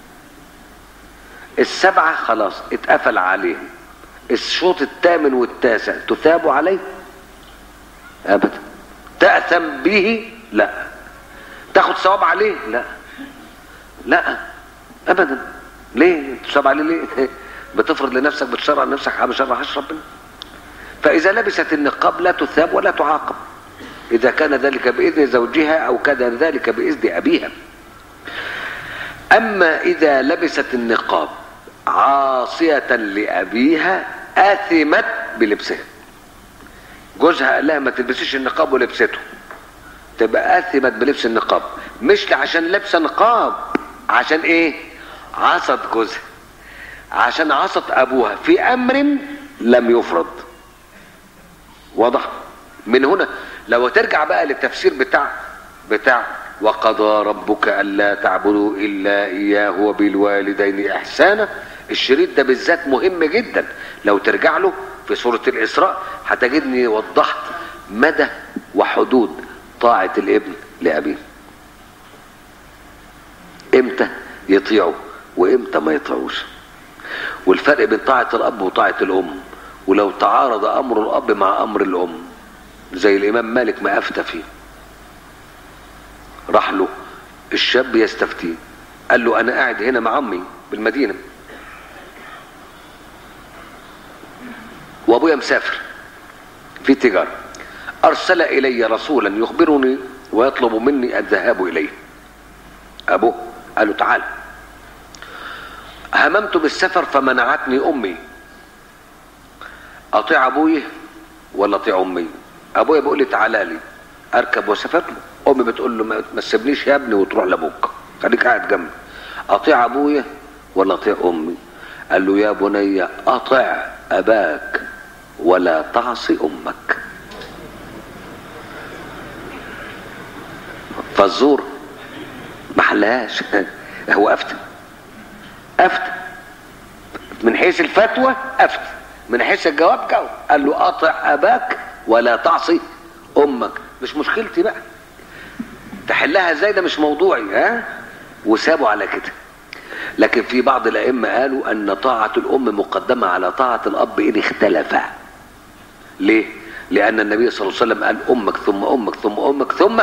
السبعة خلاص اتقفل عليهم الشوط الثامن والتاسع تثاب عليه ابدا تأثم به لا تاخد ثواب عليه لا لا ابدا ليه تثاب عليه ليه بتفرض لنفسك بتشرع لنفسك حاجه شرعهاش ربنا فإذا لبست النقاب لا تثاب ولا تعاقب إذا كان ذلك بإذن زوجها أو كان ذلك بإذن أبيها أما إذا لبست النقاب عاصية لأبيها آثمت بلبسها جوزها قال لها ما تلبسيش النقاب ولبسته تبقى آثمت بلبس النقاب مش عشان لابسه نقاب عشان ايه عصت جوزها عشان عصت ابوها في امر لم يفرض واضح من هنا لو ترجع بقى للتفسير بتاع بتاع وقضى ربك الا تعبدوا الا اياه وبالوالدين احسانا الشريط ده بالذات مهم جدا لو ترجع له في سوره الاسراء هتجدني وضحت مدى وحدود طاعه الابن لابيه امتى يطيعوا وامتى ما يطيعوش والفرق بين طاعه الاب وطاعه الام ولو تعارض امر الاب مع امر الام زي الامام مالك ما افتى فيه راح له الشاب يستفتيه قال له انا قاعد هنا مع امي بالمدينه وابويا مسافر في تجاره ارسل الي رسولا يخبرني ويطلب مني الذهاب اليه ابوه قال له تعال هممت بالسفر فمنعتني امي اطيع ابويا ولا اطيع امي ابويا بيقول لي تعالى لي اركب واسافر له امي بتقول له ما ما تسيبنيش يا ابني وتروح لابوك خليك قاعد جنبي اطيع ابويا ولا اطيع امي قال له يا بني اطع اباك ولا تعصي امك فالزور ما حلهاش هو افتى افتى من حيث الفتوى افتى من حيث الجواب جاوب قال له اطع اباك ولا تعصي امك مش مشكلتي بقى تحلها ازاي ده مش موضوعي ها وسابوا على كده لكن في بعض الائمه قالوا ان طاعه الام مقدمه على طاعه الاب ان اختلفا ليه لان النبي صلى الله عليه وسلم قال امك ثم امك ثم امك ثم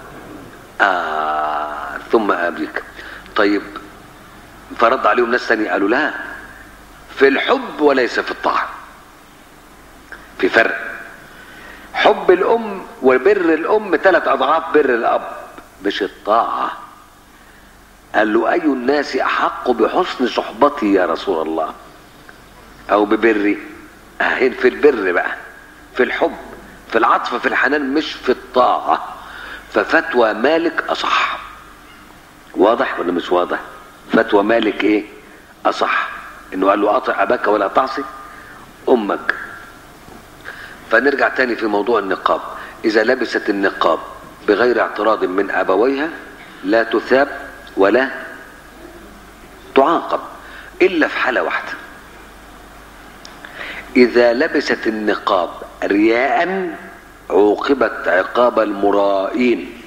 آه ثم ابيك طيب فرد عليهم ناس ثانيه قالوا لا في الحب وليس في الطاعه في فرق حب الام وبر الام ثلاث اضعاف بر الاب مش الطاعه قال له اي الناس احق بحسن صحبتي يا رسول الله او ببري اهين في البر بقى في الحب في العطف في الحنان مش في الطاعه ففتوى مالك اصح واضح ولا مش واضح فتوى مالك ايه اصح انه قال له اطع اباك ولا تعصي امك فنرجع تاني في موضوع النقاب اذا لبست النقاب بغير اعتراض من ابويها لا تثاب ولا تعاقب الا في حاله واحده إذا لبست النقاب رياء عوقبت عقاب المرائين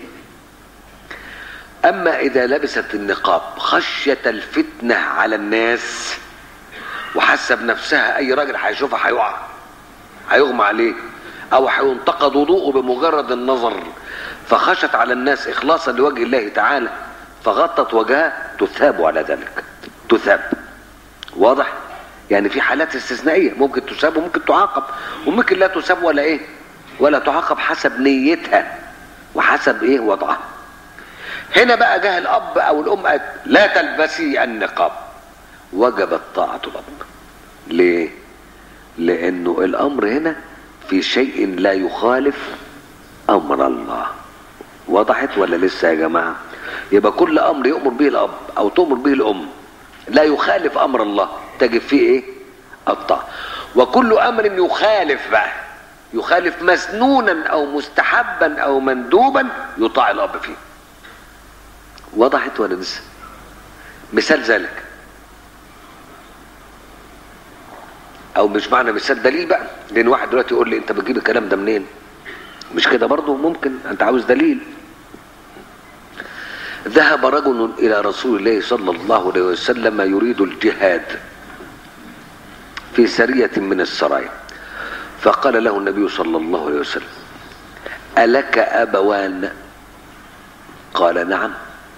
أما إذا لبست النقاب خشية الفتنة على الناس وحسب نفسها أي راجل هيشوفها هيقع هيغمى عليه أو هينتقد وضوءه بمجرد النظر فخشت على الناس إخلاصا لوجه الله تعالى فغطت وجهها تثاب على ذلك تثاب واضح يعني في حالات استثنائية ممكن تثاب وممكن تعاقب وممكن لا تثاب ولا ايه ولا تعاقب حسب نيتها وحسب ايه وضعها هنا بقى جه الاب او الام قالت لا تلبسي النقاب وجبت طاعة الاب ليه لانه الامر هنا في شيء لا يخالف امر الله وضحت ولا لسه يا جماعة يبقى كل امر يؤمر به الاب او تؤمر به الام لا يخالف امر الله تجد فيه ايه الطاعة وكل امر يخالف بقى يخالف مسنونا او مستحبا او مندوبا يطاع الاب فيه وضحت ولا لسه مثال ذلك او مش معنى مثال دليل بقى لان واحد دلوقتي يقول لي انت بتجيب الكلام ده منين مش كده برضه ممكن انت عاوز دليل ذهب رجل الى رسول الله صلى الله عليه وسلم يريد الجهاد في سرية من السرايا فقال له النبي صلى الله عليه وسلم ألك أبوان قال نعم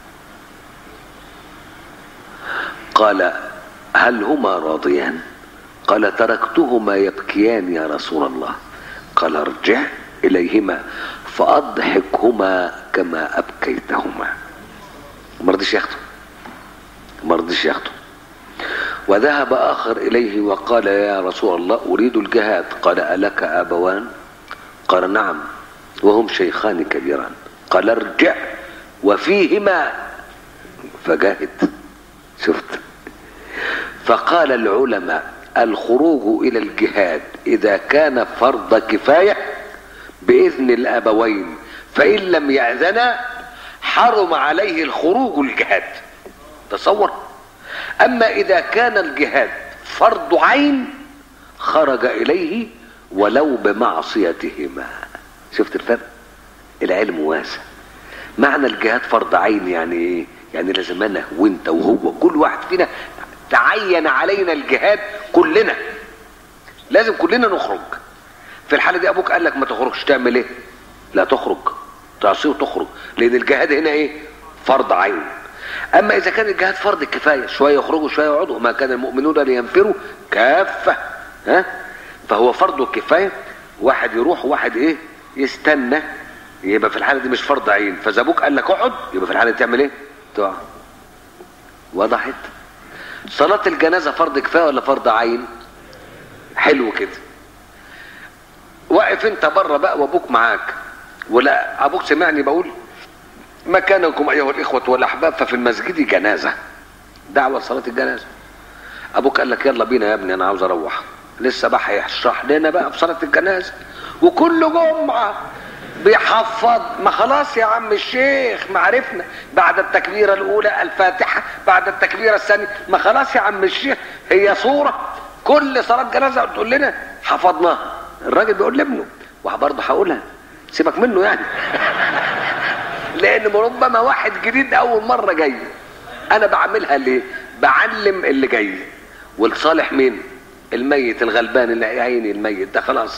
قال هل هما راضيان قال تركتهما يبكيان يا رسول الله قال ارجع إليهما فأضحكهما كما أبكيتهما ما رضيش ياخده ما رضيش ياخده وذهب آخر إليه وقال يا رسول الله أريد الجهاد قال ألك أبوان قال نعم وهم شيخان كبيران قال ارجع وفيهما فجاهد شفت فقال العلماء الخروج إلى الجهاد إذا كان فرض كفاية بإذن الأبوين فإن لم يأذنا حرم عليه الخروج الجهاد تصور أما إذا كان الجهاد فرض عين خرج إليه ولو بمعصيتهما شفت الفرق العلم واسع معنى الجهاد فرض عين يعني ايه يعني لازم انا وانت وهو كل واحد فينا تعين علينا الجهاد كلنا لازم كلنا نخرج في الحاله دي ابوك قال لك ما تخرجش تعمل ايه لا تخرج تعصيه وتخرج لان الجهاد هنا ايه فرض عين اما اذا كان الجهاد فرض كفايه شويه يخرجوا شويه يقعدوا ما كان المؤمنون لينفروا كافه ها فهو فرض كفايه واحد يروح وواحد ايه يستنى يبقى في الحاله دي مش فرض عين فاذا ابوك قال لك اقعد يبقى في الحاله دي تعمل ايه تقعد وضحت صلاه الجنازه فرض كفايه ولا فرض عين حلو كده واقف انت بره بقى وابوك معاك ولا ابوك سمعني بقول مكانكم ايها الاخوه والاحباب ففي المسجد جنازه دعوه صلاه الجنازه ابوك قال لك يلا بينا يا ابني انا عاوز اروح لسه بقى هيشرح لنا بقى في صلاه الجنازه وكل جمعه بيحفظ ما خلاص يا عم الشيخ ما عرفنا بعد التكبيره الاولى الفاتحه بعد التكبيره الثانيه ما خلاص يا عم الشيخ هي صوره كل صلاه جنازه تقول لنا حفظناها الراجل بيقول لابنه وبرضه هقولها سيبك منه يعني لان ربما واحد جديد اول مره جاي انا بعملها ليه بعلم اللي جاي والصالح مين الميت الغلبان اللي عيني الميت ده خلاص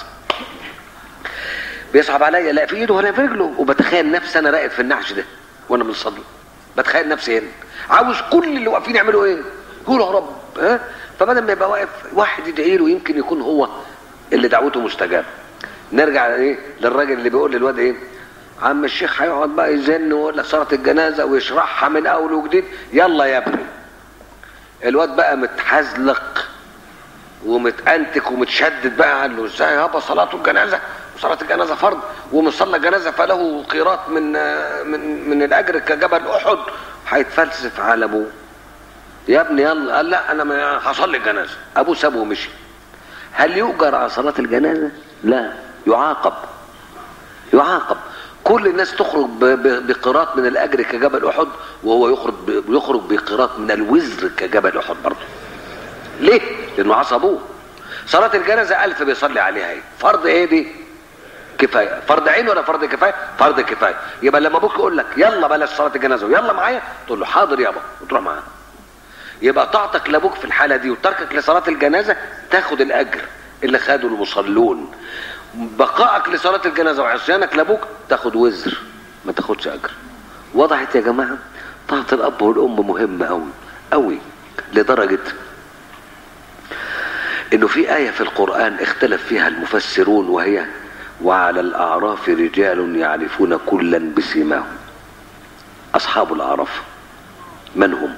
بيصعب عليا لا في ايده ولا في رجله وبتخيل نفسي انا راقد في النعش ده وانا بنصلي بتخيل نفسي هنا عاوز كل اللي واقفين يعملوا ايه يقولوا يا رب ها فبدل ما يبقى واقف واحد يدعي له يمكن يكون هو اللي دعوته مستجابه نرجع ايه للراجل اللي بيقول للواد ايه عم الشيخ هيقعد بقى يزن ويقول لك صلاه الجنازه ويشرحها من اول وجديد يلا يا ابني الواد بقى متحزلق ومتأنتك ومتشدد بقى قال له ازاي يابا صلاه الجنازه وصلاه الجنازه فرض ومن صلى الجنازه فله قيراط من من من الاجر كجبل احد هيتفلسف على ابوه يا ابني يلا قال لا انا ما هصلي الجنازه ابوه سابه ومشي هل يؤجر على صلاه الجنازه لا يعاقب يعاقب كل الناس تخرج بقيراط من الاجر كجبل احد وهو يخرج يخرج بقيراط من الوزر كجبل احد برضه ليه لانه عصى ابوه صلاة الجنازة ألف بيصلي عليها ايه فرض ايه دي كفاية فرض عين ولا فرض كفاية فرض كفاية يبقى لما ابوك يقول لك يلا بلاش صلاة الجنازة ويلا معايا تقول له حاضر يابا وتروح معاه يبقى طاعتك لابوك في الحالة دي وتركك لصلاة الجنازة تاخد الأجر اللي خده المصلون بقائك لصلاة الجنازة وعصيانك لابوك تاخد وزر ما تاخدش أجر وضحت يا جماعة طاعة الأب والأم مهمة أوي أوي لدرجة إنه في آية في القرآن اختلف فيها المفسرون وهي وعلى الأعراف رجال يعرفون كلا بسيماهم أصحاب الأعراف من هم؟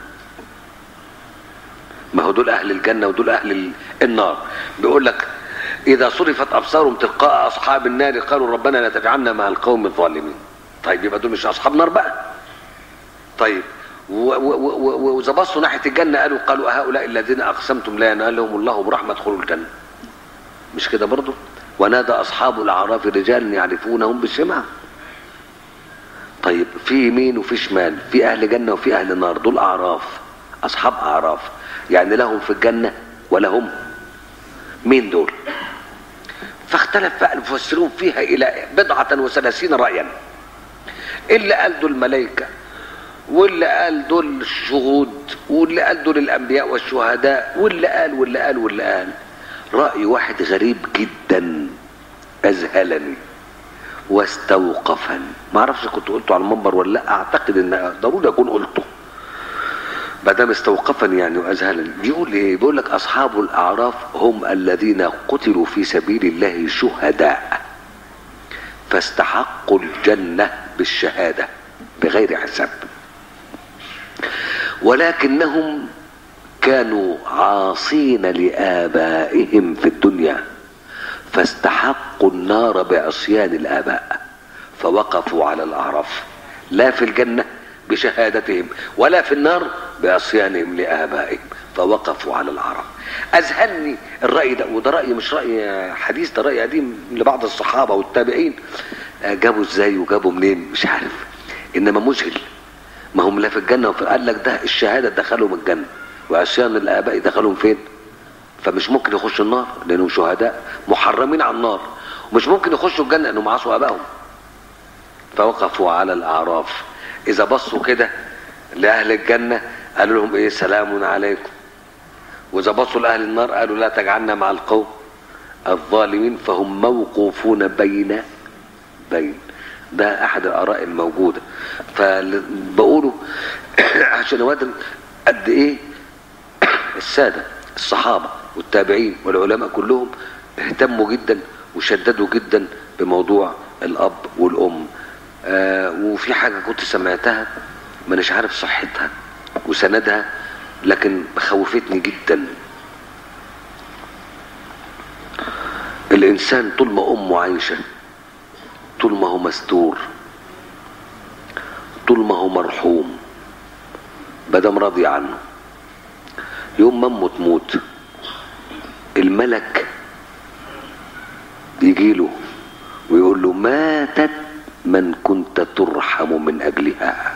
ما هو دول اهل الجنه ودول اهل النار بيقول لك اذا صرفت ابصارهم تلقاء اصحاب النار قالوا ربنا لا تجعلنا مع القوم الظالمين طيب يبقى دول مش اصحاب نار بقى طيب واذا بصوا ناحيه الجنه قالوا قالوا هؤلاء الذين اقسمتم لا ينالهم الله برحمه ادخلوا الجنه مش كده برضه ونادى اصحاب الاعراف رجال يعرفونهم بسمع طيب في يمين وفي شمال في اهل جنه وفي اهل نار دول اعراف اصحاب اعراف يعني لهم في الجنة ولهم مين دول فاختلف بقى المفسرون فيها إلى بضعة وثلاثين رأيا اللي قال دول ملائكة واللي قال دول الشهود واللي قال دول الأنبياء والشهداء واللي قال واللي قال واللي قال رأي واحد غريب جدا أذهلني واستوقفني ما اعرفش كنت قلته على المنبر ولا لا اعتقد ان ضروري اكون قلته ما دام استوقفني يعني واذهلني بيقول ايه بيقول لك اصحاب الاعراف هم الذين قتلوا في سبيل الله شهداء فاستحقوا الجنه بالشهاده بغير حساب ولكنهم كانوا عاصين لابائهم في الدنيا فاستحقوا النار بعصيان الاباء فوقفوا على الاعراف لا في الجنه بشهادتهم ولا في النار بعصيانهم لآبائهم فوقفوا على العرب أذهلني الرأي ده وده رأي مش رأي حديث ده رأي قديم لبعض الصحابة والتابعين جابوا ازاي وجابوا منين مش عارف إنما مذهل ما هم لا في الجنة وفي قال لك ده الشهادة دخلهم الجنة وعصيان الآباء دخلهم فين فمش ممكن يخشوا النار لأنهم شهداء محرمين على النار ومش ممكن يخشوا الجنة لأنهم عصوا آبائهم فوقفوا على الأعراف اذا بصوا كده لاهل الجنه قالوا لهم ايه سلام عليكم واذا بصوا لاهل النار قالوا لا تجعلنا مع القوم الظالمين فهم موقوفون بين بين ده احد الاراء الموجوده فبقوله عشان اودن قد ايه الساده الصحابه والتابعين والعلماء كلهم اهتموا جدا وشددوا جدا بموضوع الاب والام آه وفي حاجة كنت سمعتها مانيش عارف صحتها وسندها لكن خوفتني جدا الإنسان طول ما أمه عايشة طول ما هو مستور طول ما هو مرحوم بدم راضي عنه يوم ما امه تموت الملك يجيله ويقول له ماتت من كنت ترحم من اجلها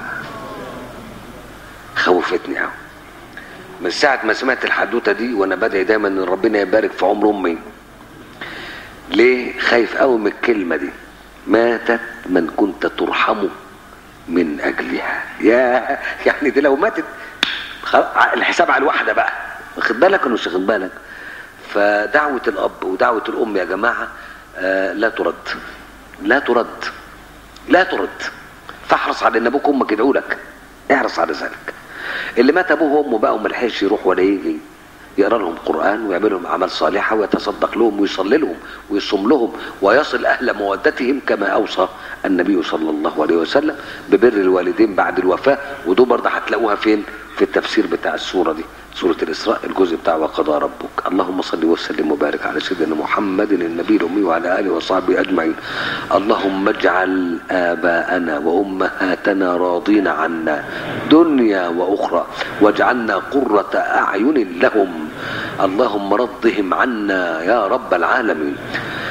خوفتني قوي من ساعة ما سمعت الحدوتة دي وانا بدعي دايما ان ربنا يبارك في عمر امي ليه خايف قوي من الكلمة دي ماتت من كنت ترحم من اجلها يا يعني دي لو ماتت الحساب على الواحدة بقى واخد بالك ولا مش واخد بالك فدعوة الاب ودعوة الام يا جماعة آه لا ترد لا ترد لا ترد فاحرص على ان ابوك وامك يدعوا لك احرص على ذلك اللي مات ابوه وامه بقى وما لحقش يروح ولا يجي يقرا لهم قران ويعمل لهم اعمال صالحه ويتصدق لهم ويصلي لهم ويصوم لهم ويصل اهل مودتهم كما اوصى النبي صلى الله عليه وسلم ببر الوالدين بعد الوفاه ودول برضه هتلاقوها فين في التفسير بتاع السوره دي سورة الإسراء الجزء بتاع وقضى ربك اللهم صل وسلم وبارك على سيدنا محمد النبي الأمي وعلى آله وصحبه أجمعين اللهم اجعل آباءنا وأمهاتنا راضين عنا دنيا وأخرى واجعلنا قرة أعين لهم اللهم رضهم عنا يا رب العالمين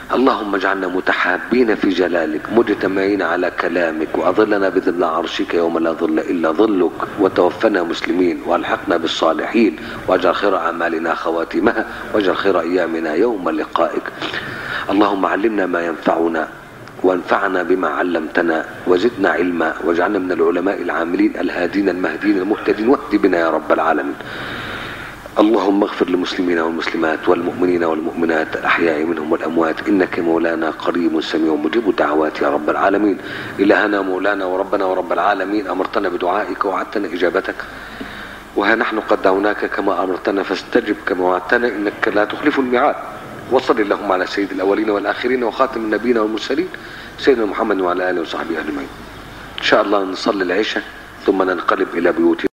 اللهم اجعلنا متحابين في جلالك مجتمعين على كلامك وأظلنا بظل عرشك يوم لا ظل إلا ظلك وتوفنا مسلمين والحقنا بالصالحين واجعل خير أعمالنا خواتمها واجعل خير أيامنا يوم لقائك اللهم علمنا ما ينفعنا وانفعنا بما علمتنا وزدنا علما واجعلنا من العلماء العاملين الهادين المهدين المهتدين واهد بنا يا رب العالمين اللهم اغفر للمسلمين والمسلمات والمؤمنين والمؤمنات الأحياء منهم والأموات إنك مولانا قريب سميع مجيب الدعوات يا رب العالمين إلهنا مولانا وربنا ورب العالمين أمرتنا بدعائك ووعدتنا إجابتك وها نحن قد دعوناك كما أمرتنا فاستجب كما وعدتنا إنك لا تخلف الميعاد وصل اللهم على سيد الأولين والآخرين وخاتم النبيين والمرسلين سيدنا محمد وعلى آله وصحبه أجمعين إن شاء الله نصلي العشاء ثم ننقلب إلى بيوتنا